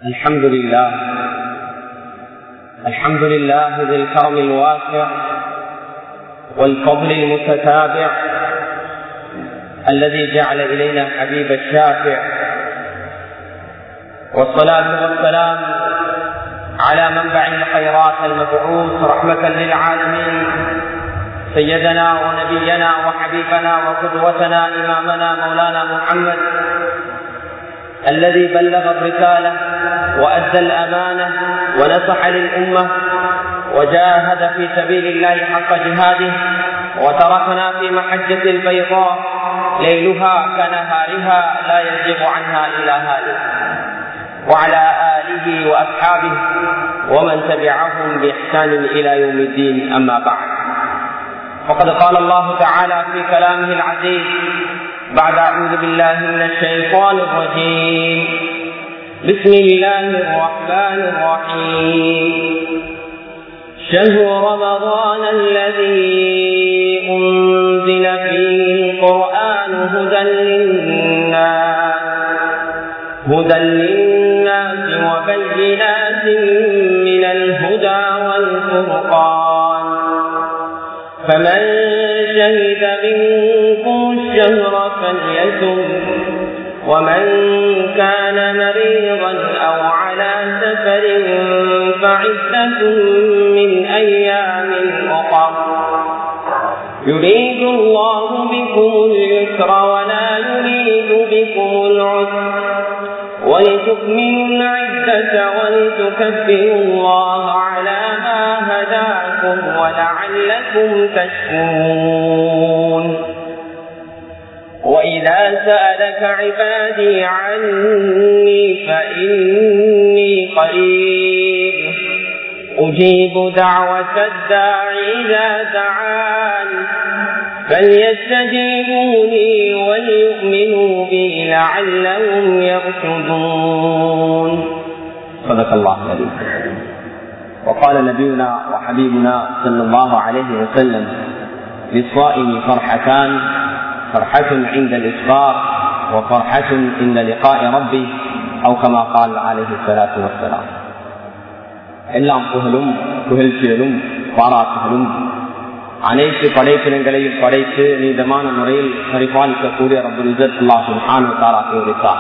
الحمد لله الحمد لله ذي الكرم الواسع والفضل المتتابع الذي جعل إلينا حبيب الشافع والصلاة والسلام على منبع الخيرات المبعوث رحمة للعالمين سيدنا ونبينا وحبيبنا وقدوتنا إمامنا مولانا محمد الذي بلغ الرسالة وأدى الأمانة ونصح للأمة وجاهد في سبيل الله حق جهاده وتركنا في محجة البيضاء ليلها كنهارها لا يزيغ عنها إلا هالك وعلى آله وأصحابه ومن تبعهم بإحسان إلى يوم الدين أما بعد فقد قال الله تعالى في كلامه العزيز بعد أعوذ بالله من الشيطان الرجيم بسم الله الرحمن الرحيم شهر رمضان الذي أنزل فيه القرآن هدى للناس هدى للناس وبينات من الهدى والفرقان فمن شهد منكم الشهر فليسم ومن كان مريضا أو على سفر فعدة من أيام أخر يريد الله بكم اليسر ولا يريد بكم العسر ولتكملوا العدة ولتكبروا الله على ما هداكم ولعلكم تشكرون وإذا سألك عبادي عني فإني قريب أجيب دعوة الداع إذا دعان فليستجيبوا لي وليؤمنوا بي لعلهم يرشدون صدق الله العظيم وقال نبينا وحبيبنا صلى الله عليه وسلم للصائم فرحتان فرحة عند الإفطار وفرحة عند لقاء ربه أو كما قال عليه الصلاة والسلام எல்லாம் புகழும் புகழ்ச்சிகளும் பாராட்டுகளும் அனைத்து படைப்பினங்களையும் படைத்து நீதமான முறையில் பரிபாலிக்கக்கூடிய ரபுல் இசத் அல்லாஹும் ஆணுத்தாராக இருந்தார்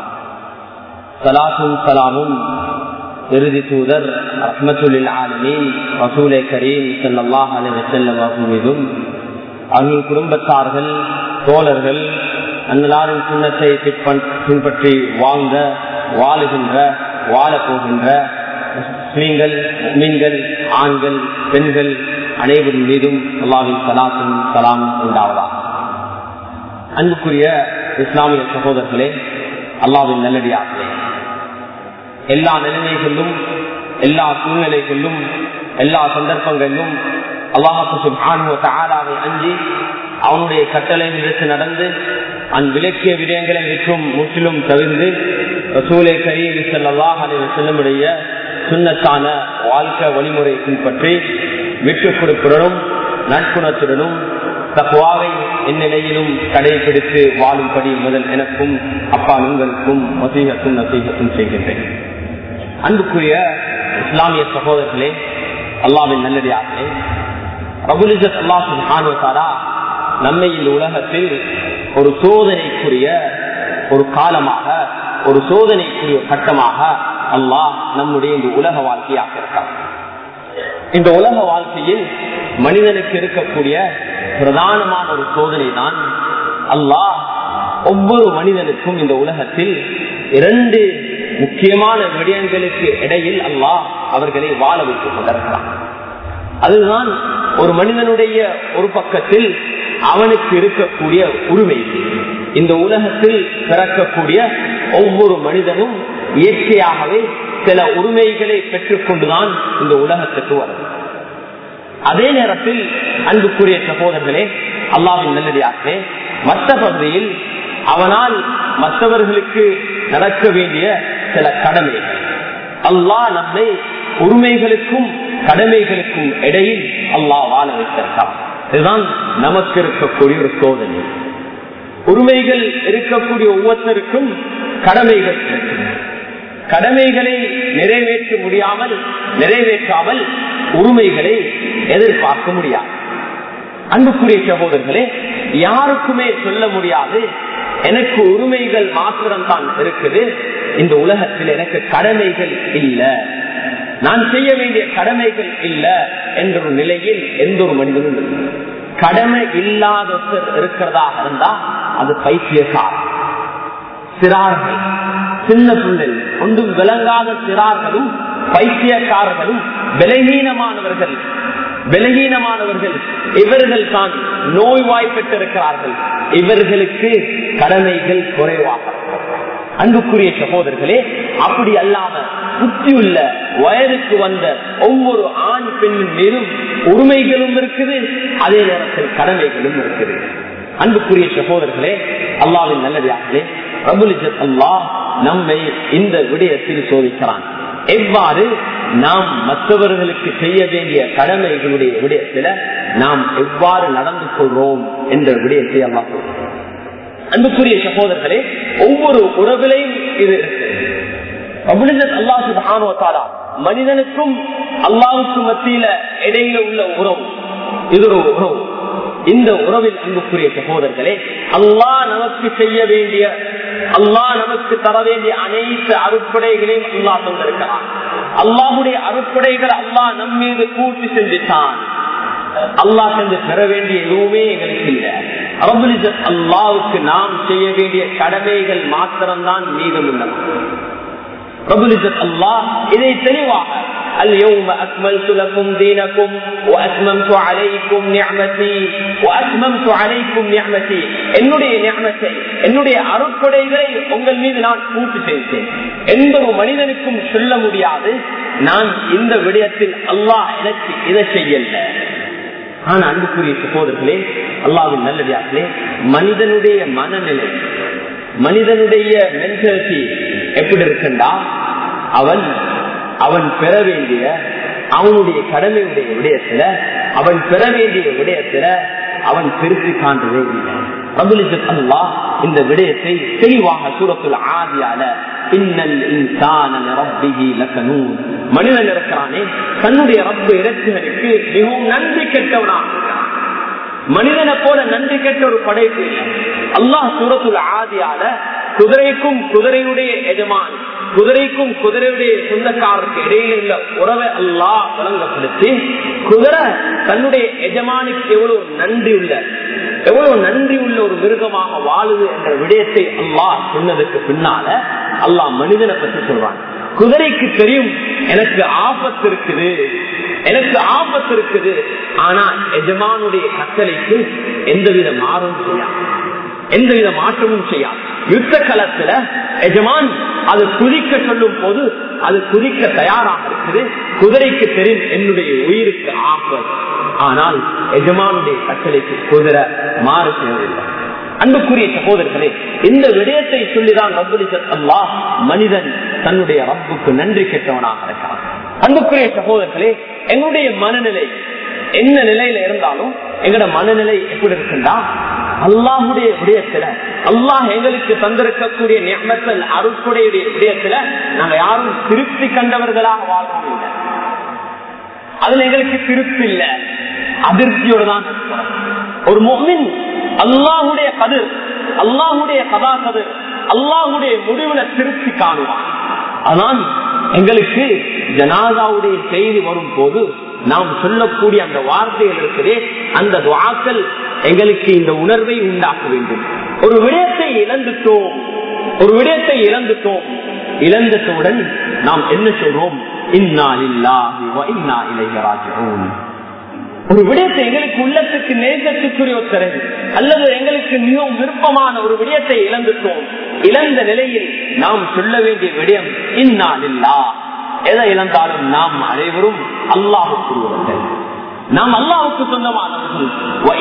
சலாசும் சலாமும் இறுதி தூதர் ரஹ்மத்துல்லில் ஆலமீன் ரசூலை கரீம் செல்லல்லாஹ் அலி வசல்லம் அவர்கள் மீதும் அவர்கள் குடும்பத்தார்கள் தோழர்கள் அந்நாளின் சுண்ணத்தை பின்பற்றி வாழ்ந்த வாழுகின்ற வாழப்போகின்ற முஸ்லீம்கள் மீன்கள் ஆண்கள் பெண்கள் அனைவரின் மீதும் அல்லாவின் சலாத்தும் சலாமும் உண்டாவதா அன்புக்குரிய இஸ்லாமிய சகோதரர்களே அல்லாவின் நல்லடியார்களே எல்லா நிலைமைகளிலும் எல்லா சூழ்நிலைகளிலும் எல்லா சந்தர்ப்பங்களிலும் அல்லாஹு ஆளாவை அஞ்சி அவனுடைய கட்டளை விடுத்து நடந்து அந் விலக்கிய விடயங்களை விற்றும் முற்றிலும் தவிர்ந்து ரசூலை கரீம் செல்லல்லாஹ் அலி செல்லமுடைய சுண்ணத்தான வாழ்க்கை வழிமுறை பின்பற்றி விட்டு கொடுப்புடனும் நட்புணத்துடனும் தக்குவாவை எந்நிலையிலும் கடைபிடித்து வாழும்படி முதல் எனக்கும் அப்பா உங்களுக்கும் வசீகத்தும் நசீகத்தும் செய்கின்றேன் அன்புக்குரிய இஸ்லாமிய சகோதரர்களே அல்லாவின் நல்லடியார்களே ரபுலிசத் அல்லாஹின் ஆணுவத்தாரா நம்மை இந்த உலகத்தில் ஒரு சோதனைக்குரிய ஒரு காலமாக ஒரு சோதனைக்குரிய கட்டமாக அல்லாஹ் நம்முடைய இந்த உலக வாழ்க்கையாக இருக்கார் இந்த உலக வாழ்க்கையில் மனிதனுக்கு இருக்கக்கூடிய பிரதானமான ஒரு சோதனை தான் அல்லாஹ் ஒவ்வொரு மனிதனுக்கும் இந்த உலகத்தில் இரண்டு முக்கியமான விடயங்களுக்கு இடையில் அல்லாஹ் அவர்களை வாழ வைத்துக் கொண்டிருக்கிறான் அதுதான் ஒரு மனிதனுடைய ஒரு பக்கத்தில் அவனுக்கு இருக்கக்கூடிய உரிமை இந்த உலகத்தில் பிறக்கக்கூடிய ஒவ்வொரு மனிதனும் இயற்கையாகவே சில உரிமைகளை பெற்றுக்கொண்டுதான் இந்த உலகத்துக்கு வரும் அதே நேரத்தில் அன்புக்குரிய சகோதரர்களே அல்லாவின் நல்லடியாகவே மற்ற பகுதியில் அவனால் மற்றவர்களுக்கு நடக்க வேண்டிய சில கடமைகள் அல்லாஹ் நம்மை உரிமைகளுக்கும் கடமைகளுக்கும் இடையில் அல்லாஹ் வாழ வைத்திருக்கான் இதுதான் நமக்கு இருக்கக்கூடிய ஒரு சோதனை உரிமைகள் இருக்கக்கூடிய ஒவ்வொருத்தருக்கும் கடமைகள் இருக்கும் கடமைகளை நிறைவேற்ற முடியாமல் நிறைவேற்றாமல் உரிமைகளை எதிர்பார்க்க முடியாது அன்புக்குரிய சகோதரர்களே யாருக்குமே சொல்ல முடியாது எனக்கு உரிமைகள் மாத்திரம் தான் இருக்குது இந்த உலகத்தில் எனக்கு கடமைகள் இல்ல நான் செய்ய வேண்டிய கடமைகள் இல்ல என்ற ஒரு நிலையில் எந்த ஒரு மனிதனும் இல்லை கடமை இல்லாத இருக்கிறதாக இருந்தா அது பைத்தியக்காரன் சிறார்கள் சின்ன பிள்ளை ஒன்றும் விளங்காத சிறார்களும் பைத்தியக்காரர்களும் விலகீனமானவர்கள் விலகீனமானவர்கள் இவர்கள் தான் நோய்வாய்ப்பட்டிருக்கிறார்கள் இவர்களுக்கு கடமைகள் குறைவாக அன்புக்குரிய சகோதரர்களே அப்படி அல்லாம புத்தியுள்ள வயதுக்கு வந்த ஒவ்வொரு ஆண் பெண்ணின் மீதும் உரிமைகளும் இருக்குது அதே நேரத்தில் கடமைகளும் இருக்குது அன்புக்குரிய சகோதரர்களே அல்லாவின் நல்லதாகவே பிரபுலிஜத் அல்லாஹ் நம்மை இந்த விடயத்தில் சோதிக்கிறான் எவ்வாறு நாம் மற்றவர்களுக்கு செய்ய வேண்டிய கடமைகளுடைய விடயத்துல நாம் எவ்வாறு நடந்து கொள்வோம் என்ற விடயத்தை அல்லா அன்புக்குரிய சகோதரர்களே ஒவ்வொரு உறவிலையும் இது அல்லாஹு மனிதனுக்கும் அல்லாவுக்கு மத்தியில இடையில உள்ள உறவு இது ஒரு உறவு இந்த உறவில் அன்புக்குரிய சகோதரர்களே அல்லாஹ் நமக்கு செய்ய வேண்டிய அல்லாஹ் நமக்கு தர வேண்டிய அனைத்து அறுப்படைகளையும் அல்லாஹ் தந்திருக்கிறான் அல்லாஹுடைய அறுப்படைகள் அல்லாஹ் நம் மீது கூட்டி செஞ்சுட்டான் அல்லாஹ் சென்று பெற வேண்டிய எதுவுமே எங்களுக்கு இல்லை அரபுலிஜத் அல்லாவுக்கு நாம் செய்ய வேண்டிய கடமைகள் மாத்திரம்தான் மீதம் உள்ளன ரபுலிஜத் அல்லாஹ் இதை தெளிவாக اليوم أكملت لكم دينكم وأتممت عليكم نعمتي وأتممت عليكم نعمتي என்னுடைய நியமத்தை என்னுடைய அருட்கொடைகளை உங்கள் மீது நான் பூர்த்தி செய்தேன் எந்த ஒரு மனிதனுக்கும் சொல்ல முடியாது நான் இந்த விடயத்தில் அல்லாஹ் எனக்கு இதை செய்யல ஆனா அன்புக்குரிய சகோதரர்களே அல்லாவின் நல்லதார்களே மனிதனுடைய மனநிலை மனிதனுடைய மென்டாலிட்டி எப்படி இருக்குண்டா அவன் அவன் பெற வேண்டிய அவனுடைய கடமையுடைய விடயத்துல அவன் பெற வேண்டிய விடயத்துல அவன் பெருசி காண்றதே இல்லை அல்லா இந்த விடயத்தை தெளிவாக சூரத்துல் ஆதியால மனிதன் இருக்கிறானே தன்னுடைய ரப்பு இறக்குகளுக்கு மிகவும் நன்றி கெட்டவனாக மனிதனை போல நன்றி கெட்ட ஒரு படைப்பு அல்லாஹ் சூரத்துல் ஆதியால குதிரைக்கும் குதிரையுடைய எஜமான் குதிரைக்கும் குதிரையுடைய சொந்தக்காரருக்கு இடையில உள்ள உறவை அல்லாஹ் வழங்கப்படுத்தி குதிரை தன்னுடைய எஜமானுக்கு எவ்வளவு நன்றி உள்ள எவ்வளவு நன்றி உள்ள ஒரு மிருகமாக வாழுது என்ற விடயத்தை அல்லாஹ் சொன்னதுக்கு பின்னால அல்லாஹ் மனிதனை பற்றி சொல்றான் குதிரைக்கு தெரியும் எனக்கு ஆபத்து இருக்குது எனக்கு ஆபத்து இருக்குது ஆனா எஜமானுடைய கட்டளைக்கு எந்தவித மாறும் செய்யாது எந்தவித மாற்றமும் செய்யாது யுத்த களத்துல எஜமான் அது குதிக்க சொல்லும் போது அது குதிக்க தயாராக இருக்குது குதிரைக்கு தெரியும் என்னுடைய உயிருக்கு ஆபத்து ஆனால் எஜமானுடைய கட்டளைக்கு குதிரை மாறு செய்வதில்லை அன்புக்குரிய சகோதரர்களே இந்த விடயத்தை சொல்லிதான் அல்லா மனிதன் தன்னுடைய ரப்புக்கு நன்றி கெட்டவனாக இருக்கிறான் அன்புக்குரிய சகோதரர்களே எங்களுடைய மனநிலை என்ன நிலையில இருந்தாலும் எங்களோட மனநிலை எப்படி இருக்குண்டா அல்லாஹுடைய விடயத்துல அல்லாஹ் எங்களுக்கு தந்திருக்கக்கூடிய நியமத்தல் அருட்குடைய விடயத்துல நாங்க யாரும் திருப்தி கண்டவர்களாக வாழ்வோம் இல்லை அதுல எங்களுக்கு திருப்தி இல்ல அதிருப்தியோட தான் ஒரு மொமின் அல்லாஹுடைய கதிர் அல்லாஹுடைய கதா கதிர் அல்லாஹுடைய முடிவுல திருப்தி காணுவான் ஆனால் எங்களுக்கு ஜனாதாவுடைய செய்தி வரும் போது நாம் சொல்லக்கூடிய அந்த வார்த்தைகள் இருக்குதே அந்த வாக்கள் எங்களுக்கு இந்த உணர்வை உண்டாக்க வேண்டும் ஒரு விடயத்தை இழந்துட்டோம் ஒரு விடயத்தை இழந்துட்டோம் இழந்ததுடன் நாம் என்ன சொல்றோம் இன்னா இல்லாஹி இன்னா இளையராஜோம் ஒரு விடயத்தை எங்களுக்கு உள்ளத்துக்கு நேசத்துக்குரிய ஒத்தரவு அல்லது எங்களுக்கு மிகவும் விருப்பமான ஒரு விடயத்தை இழந்துட்டோம் இழந்த நிலையில் நாம் சொல்ல வேண்டிய விடயம் இந்நாளில்லா எதை இழந்தாலும் நாம் அனைவரும் அல்லாஹுக்குரியவர்கள் நாம் அல்லாவுக்கு சொந்தமானவர்கள்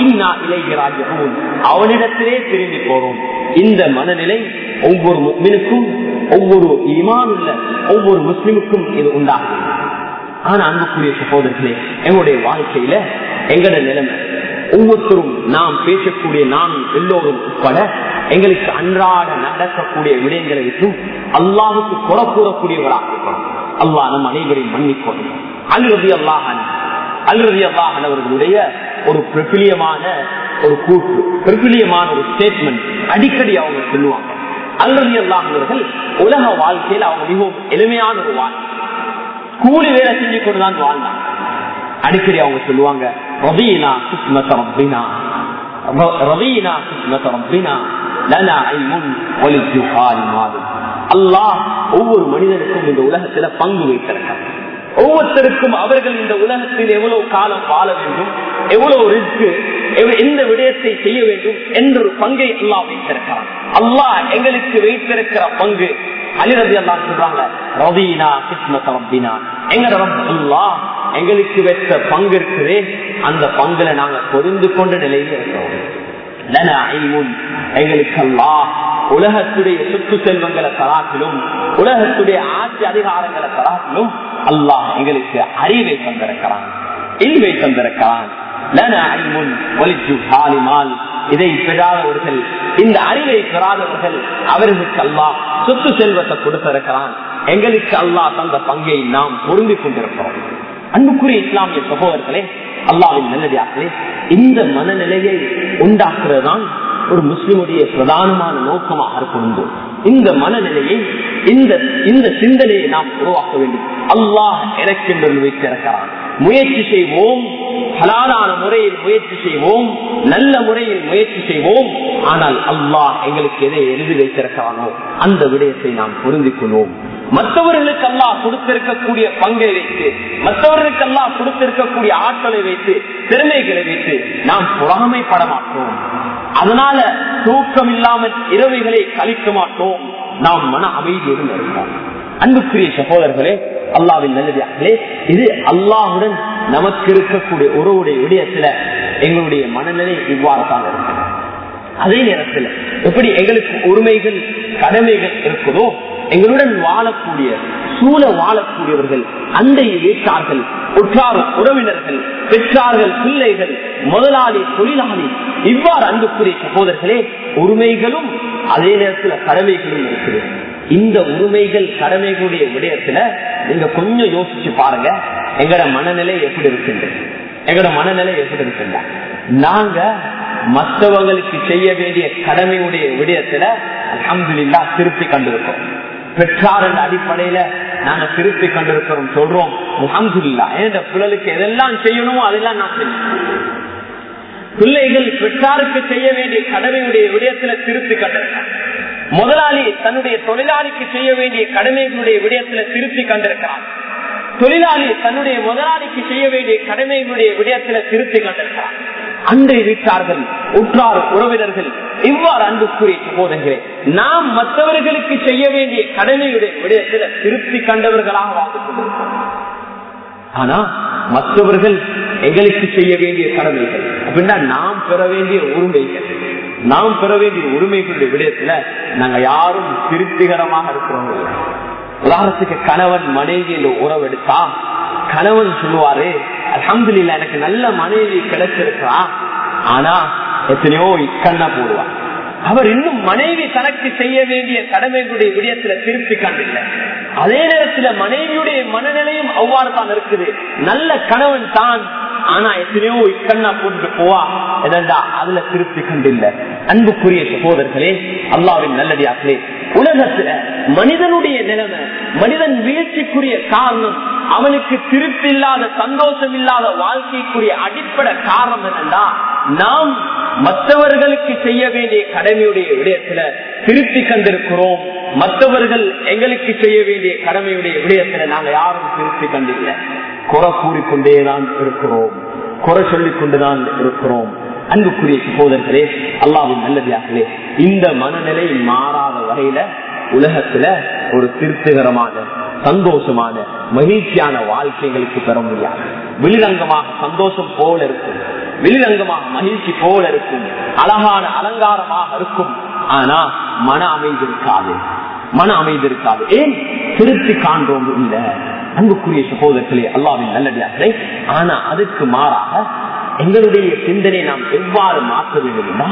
அவனிடத்திலே திரும்பி போறோம் இந்த மனநிலை ஒவ்வொரு முக்மினுக்கும் ஒவ்வொரு ஈமான் உள்ள ஒவ்வொரு முஸ்லிமுக்கும் இது உண்டாகும் ஆனா அன்புக்குரிய சகோதரர்களே எங்களுடைய வாழ்க்கையில எங்களோட நிலைமை ஒவ்வொருத்தரும் நாம் பேசக்கூடிய நாம் எல்லோரும் உட்பட எங்களுக்கு அன்றாட நடக்கக்கூடிய விடயங்களை விட்டும் அல்லாவுக்கு குறை கூறக்கூடியவராக இருக்கணும் அல்லாஹ் நம் அனைவரையும் மன்னிக்கணும் அல்ரதி அல்லாஹன் அல்ரதி அல்லாஹன் அவர்களுடைய ஒரு பிரபிலியமான ஒரு கூற்று பிரபிலியமான ஒரு ஸ்டேட்மெண்ட் அடிக்கடி அவங்க சொல்லுவாங்க அல்ரதி அல்லாஹர்கள் உலக வாழ்க்கையில் அவங்க மிகவும் எளிமையான ஒரு வாழ்க்கை கூலி வேலை செஞ்சு கொண்டுதான் வாழ்ந்தாங்க அடிக்கடி அவங்க சொல்லுவாங்க ரவீனா கிஸ்மத் ரப்பினா ரவீனா கிஸ்மத் ரப்பினா லனா ஐமுன் வலிஜுஹால் மாது அல்லாஹ் ஒவ்வொரு மனிதனுக்கும் இந்த உலகத்துல பங்கு வைத்திருக்காங்க ஒவ்வொருத்தருக்கும் அவர்கள் இந்த உலகத்தில் எவ்வளவு காலம் வாழ வேண்டும் எவ்வளவு ரிஸ்க் எந்த விடயத்தை செய்ய வேண்டும் என்ற ஒரு பங்கை அல்லாஹ் வைத்திருக்கிறான் அல்லாஹ் எங்களுக்கு வைத்திருக்கிற பங்கு அலிரதி அல்லா சொல்றாங்க ரவீனா கிஸ்மத் ரப்பினா எங்க ரப் அல்லாஹ் எங்களுக்கு வைத்த பங்கு இருக்குதே அந்த பங்குல நாங்க பொருந்து கொண்ட நிலையில இருக்கிறோம் எங்களுக்கு அல்லாஹ் உலகத்துடைய சுற்று செல்வங்களை தராத்திலும் உலகத்துடைய ஆட்சி அதிகாரங்களை தராத்திலும் அல்லாஹ் எங்களுக்கு அறிவை தந்திருக்கிறான் இல்வை தந்திருக்கிறான் இதை பெறாதவர்கள் இந்த அறிவை பெறாதவர்கள் அவர்களுக்கு அல்லாஹ் சொத்து செல்வத்தை கொடுத்திருக்கிறான் எங்களுக்கு அல்லாஹ் தந்த பங்கை நாம் பொருந்திக் கொண்டிருக்கிறோம் அன்புக்குரிய இஸ்லாமிய சகோதரர்களே அல்லாவின் நல்லதாக்களே இந்த மனநிலையை உண்டாக்குறது தான் ஒரு முஸ்லிமுடைய பிரதானமான நோக்கமாக இருக்கணும் இந்த மனநிலையை இந்த இந்த சிந்தனையை நாம் உருவாக்க வேண்டும் அல்லாஹ் எனக்கென்று வைத்திருக்கிறான் முயற்சி செய்வோம் ஹலாலான முறையில் முயற்சி செய்வோம் நல்ல முறையில் முயற்சி செய்வோம் ஆனால் அல்லாஹ் எங்களுக்கு எதை எழுதி வைத்திருக்கிறானோ அந்த விடயத்தை நாம் பொருந்திக் கொள்வோம் மற்றவர்களுக்கு அல்லாஹ் கொடுத்திருக்கக்கூடிய பங்கை வைத்து மற்றவர்களுக்கு அல்லாஹ் கொடுத்திருக்கக்கூடிய ஆற்றலை வைத்து திறமைகளை வைத்து நாம் பொறாமைப்பட மாட்டோம் அதனால தூக்கம் இல்லாமல் இரவைகளை கழிக்க மாட்டோம் நாம் மன அமைதியுடன் இருப்போம் அன்புக்குரிய சகோதரர்களே அல்லாவின் நல்லதாகவே இது அல்லாஹுடன் நமக்கு இருக்கக்கூடிய உறவுடைய விடயத்துல எங்களுடைய மனநிலை இவ்வாறு தான் இருக்கும் அதே நேரத்தில் எப்படி எங்களுக்கு உரிமைகள் கடமைகள் இருக்குதோ எங்களுடன் வாழக்கூடிய சூழ வாழக்கூடியவர்கள் அண்டை வீட்டார்கள் உற்றார் உறவினர்கள் பெற்றார்கள் பிள்ளைகள் முதலாளி தொழிலாளி இவ்வாறு அன்புக்குரிய சகோதரர்களே உரிமைகளும் அதே நேரத்தில் கடமைகளும் இருக்குது இந்த உரிமைகள் கடமைகளுடைய விடயத்துல நீங்க கொஞ்சம் யோசிச்சு பாருங்க எங்கட மனநிலை எப்படி இருக்கின்றது எங்கட மனநிலை எப்படி இருக்கின்ற நாங்க மற்றவங்களுக்கு செய்ய வேண்டிய கடமையுடைய விடயத்துல அலமதுல்லா திருப்தி கண்டிருக்கோம் பெற்றார் என்ற அடிப்படையில நாங்க திருப்தி கண்டிருக்கிறோம் சொல்றோம் அலமதுல்லா என்ற பிள்ளைக்கு எதெல்லாம் செய்யணுமோ அதெல்லாம் நான் செய்யணும் பிள்ளைகள் பெற்றாருக்கு செய்ய வேண்டிய கடமையுடைய விடயத்துல திருப்தி கண்டிருக்காங்க முதலாளி தன்னுடைய தொழிலாளிக்கு செய்ய வேண்டிய கடமைகளுடைய விடயத்துல திருப்தி கண்டிருக்கிறார் தொழிலாளி தன்னுடைய முதலாளிக்கு செய்ய வேண்டிய கடமைகளுடைய விடயத்துல திருப்தி கண்டிருக்கிறார் அன்றை வீட்டார்கள் உற்றார் உறவினர்கள் இவ்வாறு அன்புக்குரிய சகோதரர்களே நாம் மற்றவர்களுக்கு செய்ய வேண்டிய கடமையுடைய விடயத்துல திருப்தி கண்டவர்களாக வாழ்ந்து கொண்டிருக்கிறோம் ஆனா மற்றவர்கள் எங்களுக்கு செய்ய வேண்டிய கடமைகள் அப்படின்னா நாம் பெற வேண்டிய உரிமைகள் நாம் பெற வேண்டிய உரிமைகளுடைய விடயத்துல நாங்க யாரும் திருப்திகரமாக இருக்கிறோம் உதாரணத்துக்கு கணவன் மனைவி என்ற உறவு எடுத்தா கணவன் சொல்லுவாரு அலமதுல எனக்கு நல்ல மனைவி கிடைச்சிருக்கா ஆனா எத்தனையோ இக்கண்ணா போடுவார் அவர் இன்னும் மனைவி தனக்கு செய்ய வேண்டிய கடமைகளுடைய விடயத்துல திருப்தி கண்டில்லை அதே நேரத்துல மனைவியுடைய மனநிலையும் அவ்வாறு தான் இருக்குது நல்ல கணவன் தான் ஆனா எத்தனையோ இக்கண்ணா போட்டு போவா என்னண்டா அதுல திருப்தி கண்டில்லை அன்புக்குரிய சகோதரர்களே அல்லாவின் நல்லடியாக்களே உலகத்துல மனிதனுடைய நிலைமை மனிதன் வீழ்ச்சிக்குரிய காரணம் அவனுக்கு திருப்தி இல்லாத சந்தோஷம் இல்லாத வாழ்க்கைக்குரிய அடிப்படை காரணம் என்னன்னா நாம் மற்றவர்களுக்கு செய்ய வேண்டிய கடமையுடைய விடயத்துல திருப்தி கண்டிருக்கிறோம் மற்றவர்கள் எங்களுக்கு செய்ய வேண்டிய கடமையுடைய விடயத்துல நாங்க யாரும் திருப்தி கண்டில்லை குறை கூறிக்கொண்டேதான் இருக்கிறோம் குறை சொல்லிக் கொண்டுதான் இருக்கிறோம் அன்புக்குரிய சகோதரர்களே அல்லாவின் நல்லதாகவே இந்த மனநிலை மாறாத வரையில உலகத்துல ஒரு திருப்திகரமான சந்தோஷமான மகிழ்ச்சியான வாழ்க்கைகளுக்கு பெற முடியாது வெளிரங்கமாக சந்தோஷம் போல இருக்கும் வெளிரங்கமாக மகிழ்ச்சி போல இருக்கும் அழகான அலங்காரமாக இருக்கும் ஆனா மன அமைதி இருக்காது மன அமைதி இருக்காது ஏன் திருப்தி காண்றோம் இல்ல அன்புக்குரிய சகோதரர்களே அல்லாவின் நல்லடியார்களே ஆனா அதுக்கு மாறாக எங்களுடைய சிந்தனை நாம் எவ்வாறு மாற்ற வேண்டும்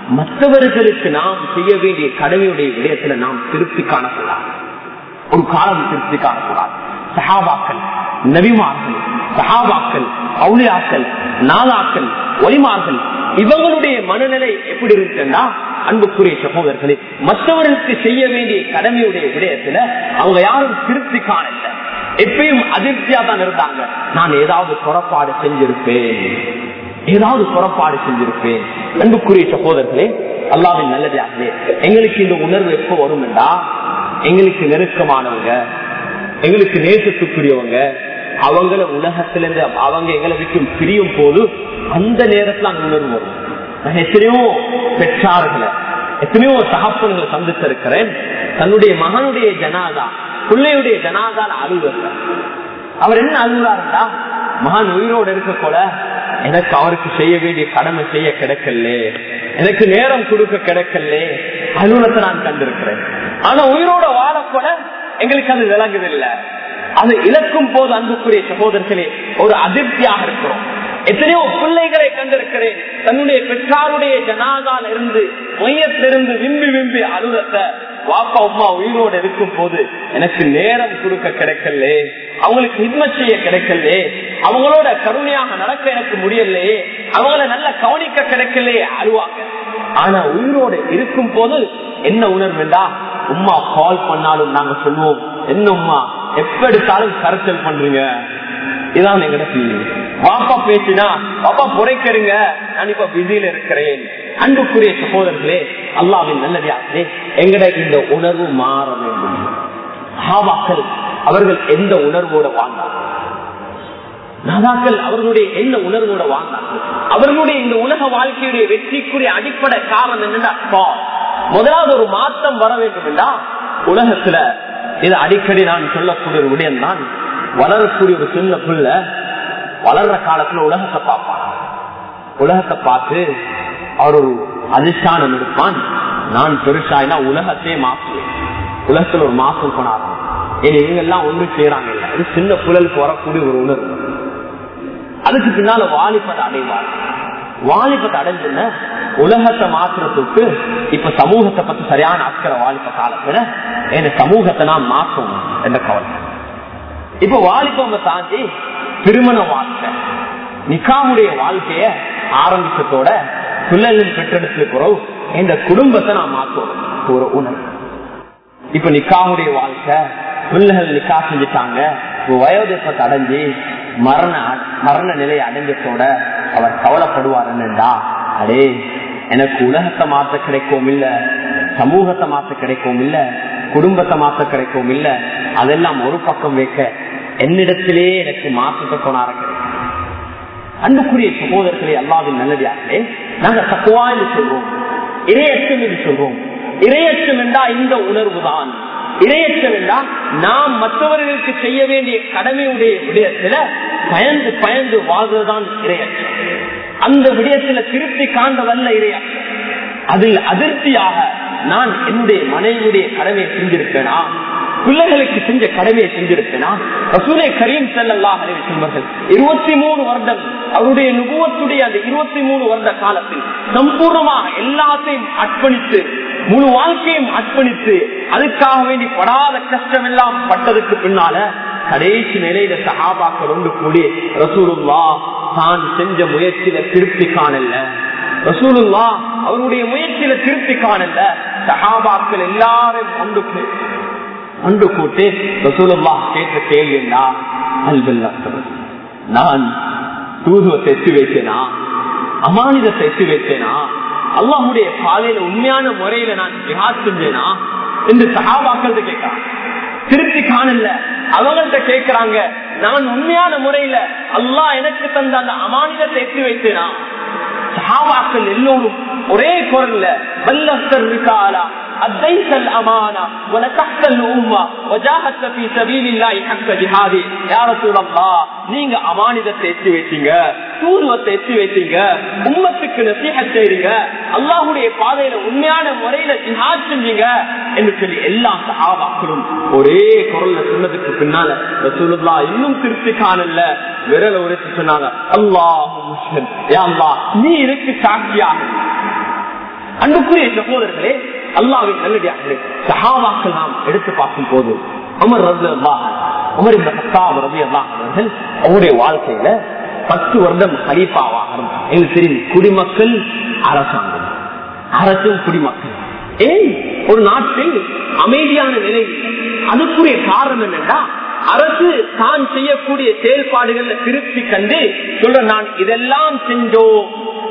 மற்றவர்களுக்கு நாம் செய்ய வேண்டிய கடமையுடைய விடயத்துல நாம் திருப்தி காணக்கூடாது ஒரு காலம் திருப்தி காணக்கூடாது சஹாபாக்கள் நபிமார்கள் சஹாபாக்கள் அவுளியாக்கள் நாதாக்கள் ஒலிமார்கள் இவங்களுடைய மனநிலை எப்படி இருக்குன்னா அன்புக்குரிய சகோதரர்களே மற்றவர்களுக்கு செய்ய வேண்டிய கடமையுடைய விடயத்துல அவங்க யாரும் திருப்தி காணல எப்பயும் அதிர்ச்சியா தான் இருந்தாங்க நான் ஏதாவது புறப்பாடு செஞ்சிருப்பேன் ஏதாவது புறப்பாடு செஞ்சிருப்பேன் அன்புக்குரிய சகோதரர்களே அல்லாவின் நல்லதாகவே எங்களுக்கு இந்த உணர்வு எப்ப வரும்டா எங்களுக்கு நெருக்கமானவங்க எங்களுக்கு நேசத்துக்குரியவங்க அவங்கள உலகத்திலிருந்து அவங்க எங்களை விட்டு பிரியும் போது அந்த நேரத்துல அந்த உணர்வு வரும் நான் எத்தனையோ பெற்றார்களை எத்தனையோ தகப்பன்களை சந்தித்திருக்கிறேன் தன்னுடைய மகனுடைய ஜனாதா பிள்ளையுடைய ஜனாதால அழுகுற அவர் என்ன அழுகுறாருடா மகன் உயிரோடு இருக்க கூட எனக்கு அவருக்கு செய்ய வேண்டிய கடமை செய்ய கிடைக்கல எனக்கு நேரம் கொடுக்க கிடைக்கல அலுவலத்தை நான் கண்டிருக்கிறேன் ஆனா உயிரோட வாழ கூட எங்களுக்கு அது விளங்குதில்லை அது இழக்கும் போது அன்புக்குரிய சகோதரர்களே ஒரு அதிர்ச்சியாக இருக்கிறோம் எத்தனையோ பிள்ளைகளை கண்டிருக்கிறேன் தன்னுடைய பெற்றாருடைய ஜனாதால் இருந்து மையத்திலிருந்து விம்பி விம்பி அலுவலத்தை வாப்பா அம்மா உயிரோடு இருக்கும் போது எனக்கு நேரம் கொடுக்க கிடைக்கல அவங்களுக்கு ஹிட்மத் செய்ய கிடைக்கல அவங்களோட கருணையாக நடக்க எனக்கு முடியலையே அவங்கள நல்லா கவனிக்க கிடைக்கலையே அழுவாங்க ஆனா உயிரோடு இருக்கும் போது என்ன உணர்வுண்டா உமா கால் பண்ணாலும் நாங்க சொல்லுவோம் என்ன உமா எப்ப எடுத்தாலும் கரைச்சல் பண்றீங்க இதான் எங்கட ஃபீலிங் பாப்பா பேசினா பாப்பா புரைக்கிறீங்க நான் இப்ப பிஸியில இருக்கிறேன் அன்புக்குரிய சகோதரர்களே அல்லாவின் நல்லதாகவே எங்கட இந்த உணர்வு மாற வேண்டும் ஹாவாக்கள் அவர்கள் எந்த உணர்வோட வாழ்ந்தார்கள் நாதாக்கள் அவர்களுடைய எந்த உணர்வோட வாழ்ந்தார்கள் அவர்களுடைய இந்த உலக வாழ்க்கையுடைய வெற்றிக்குரிய அடிப்படை காரணம் என்னன்னா முதலாவது ஒரு மாற்றம் வர வேண்டும் என்றா உலகத்துல இது அடிக்கடி நான் சொல்லக்கூடிய ஒரு விடயம் தான் வளரக்கூடிய ஒரு சின்ன புள்ள வளர்ற காலத்துல உலகத்தை பார்ப்பான் உலகத்தை பார்த்து அவர் ஒரு அதிர்ஷ்டானம் இருப்பான் நான் பெருசாயினா உலகத்தையே மாற்றுவேன் உலகத்துல ஒரு மாற்றம் கொண்டாடுறோம் ஏன் இவங்க எல்லாம் ஒன்று செய்யறாங்க இல்ல அது சின்ன புழலுக்கு வரக்கூடிய ஒரு உணர்வு அதுக்கு பின்னால வாலிபத்தை அடைவார் வாலிபத்தை அடைஞ்சுன உலகத்தை மாற்றுறதுக்கு இப்ப சமூகத்தை பத்தி சரியான அக்கறை வாலிப காலத்துல என்ன சமூகத்தை நான் மாற்றணும் என்ற கவலை இப்ப வாலிபம் தாண்டி திருமண வாழ்க்கை நிக்காவுடைய வாழ்க்கைய ஆரம்பிச்சதோட பிள்ளைகள் பெற்றெடுத்து குறவு இந்த குடும்பத்தை நான் மாற்றணும் ஒரு உணர்வு இப்ப நிக்காவுடைய வாழ்க்கை பிள்ளைகள் நிக்கா செஞ்சுட்டாங்க வயோதிப்பத்தை அடைஞ்சு மரண மரண நிலை அடைஞ்சதோட அவர் கவலைப்படுவார் என்னண்டா அடே எனக்கு உலகத்தை மாற்ற கிடைக்கும் இல்ல சமூகத்தை மாற்ற கிடைக்கும் இல்ல குடும்பத்தை மாற்ற கிடைக்கும் இல்ல அதெல்லாம் ஒரு பக்கம் வைக்க என்னிடத்திலே எனக்கு மாற்றத்தை கொண்டாட கிடைக்கும் அன்புக்குரிய சகோதரர்களே அல்லாவின் நல்லதாகவே நாங்க தக்குவா என்று சொல்றோம் இரையச்சம் என்று சொல்றோம் இரையச்சம் என்றா இந்த உணர்வு தான் இரையச்சம் என்றால் நாம் மற்றவர்களுக்கு செய்ய வேண்டிய கடமையுடைய விடயத்துல பயந்து பயந்து வாழ்வதுதான் இரையச்சம் அந்த விடயத்துல திருப்தி காண்பதல்ல இரையச்சம் அதில் அதிருப்தியாக நான் என்னுடைய மனைவியுடைய கடமையை செஞ்சிருக்கேனா பிள்ளைகளுக்கு செஞ்ச கடமையை செஞ்சிருக்கேனா ரசூலை கரீம் செல்லல்லாஹ் சொல்வார்கள் இருபத்தி மூணு வருடம் அவருடைய நுபுவத்துடைய அந்த இருபத்தி மூணு வருட காலத்தில் சம்பூர்ணமாக எல்லாத்தையும் அர்ப்பணித்து முழு வாழ்க்கையும் அர்ப்பணித்து அதுக்காக வேண்டி படாத கஷ்டம் எல்லாம் பட்டதுக்கு பின்னால கடைசி நிலையில சகாபாக்கள் ஒன்று கூடி ரசூலுல்லா தான் செஞ்ச முயற்சியில திருப்தி காணல ரசூலுல்லா அவருடைய முயற்சியில திருப்தி காணல சகாபாக்கள் எல்லாரும் ஒன்று ஒன்று கூட்டு ரசூலுல்லா கேட்ட கேள்விண்டா அல்வல்லா நான் தூதுவத்தை எத்தி வைத்தேனா அமானிதத்தை எத்தி வைத்தேனா அல்லாஹுடைய பாதையில உண்மையான முறையில நான் ஜிஹாத் செஞ்சேனா என்று சகாபாக்கள் கேட்கிறான் திருப்தி காணல அவங்கள்ட்ட கேட்கிறாங்க நான் உண்மையான முறையில அல்லாஹ் எனக்கு தந்த அந்த அமானிதத்தை எத்தி வைத்தேனா சகாபாக்கள் எல்லோரும் ஒரே குரல்ல வல்லஸ்தர் ரிகாலா أديت الأمانة ونكحت الأمة وجاهدت في سبيل الله حق جهادي يا رسول الله நீங்க அமானிதத்தை எத்தி வைத்தீங்க தூதுவத்தை எத்தி வைத்தீங்க உம்மத்துக்கு நசீக செய்றீங்க அல்லாஹுடைய பாதையில உண்மையான முறையில ஜிஹாத் செஞ்சீங்க என்று சொல்லி எல்லா சஹாபாக்களும் ஒரே குரல்ல சொன்னதுக்கு பின்னால ரசூலுல்லா இன்னும் திருப்தி காணல விரல உரைத்து சொன்னாங்க அல்லாஹ் நீ இருக்கு சாட்சியாக அன்புக்குரிய சகோதரர்களே அல்லாவின் நல்லடியார்களே சஹாபாக்கள் நாம் எடுத்து பார்க்கும் போது அமர் ரது அல்லாஹ் உமர் இந்த பத்தாம் ரவி அல்லாஹ் அவர்கள் அவருடைய வாழ்க்கையில பத்து வருடம் ஹலீஃபாவாக இருந்தார் எங்களுக்கு தெரியும் குடிமக்கள் அரசாங்கம் அரசும் குடிமக்கள் ஏன் ஒரு நாட்டில் அமைதியான நிலை அதுக்குரிய காரணம் என்னன்னா அரசு தான் செய்யக்கூடிய செயல்பாடுகள்ல திருப்தி கண்டு சொல்ற நான் இதெல்லாம் செஞ்சோம்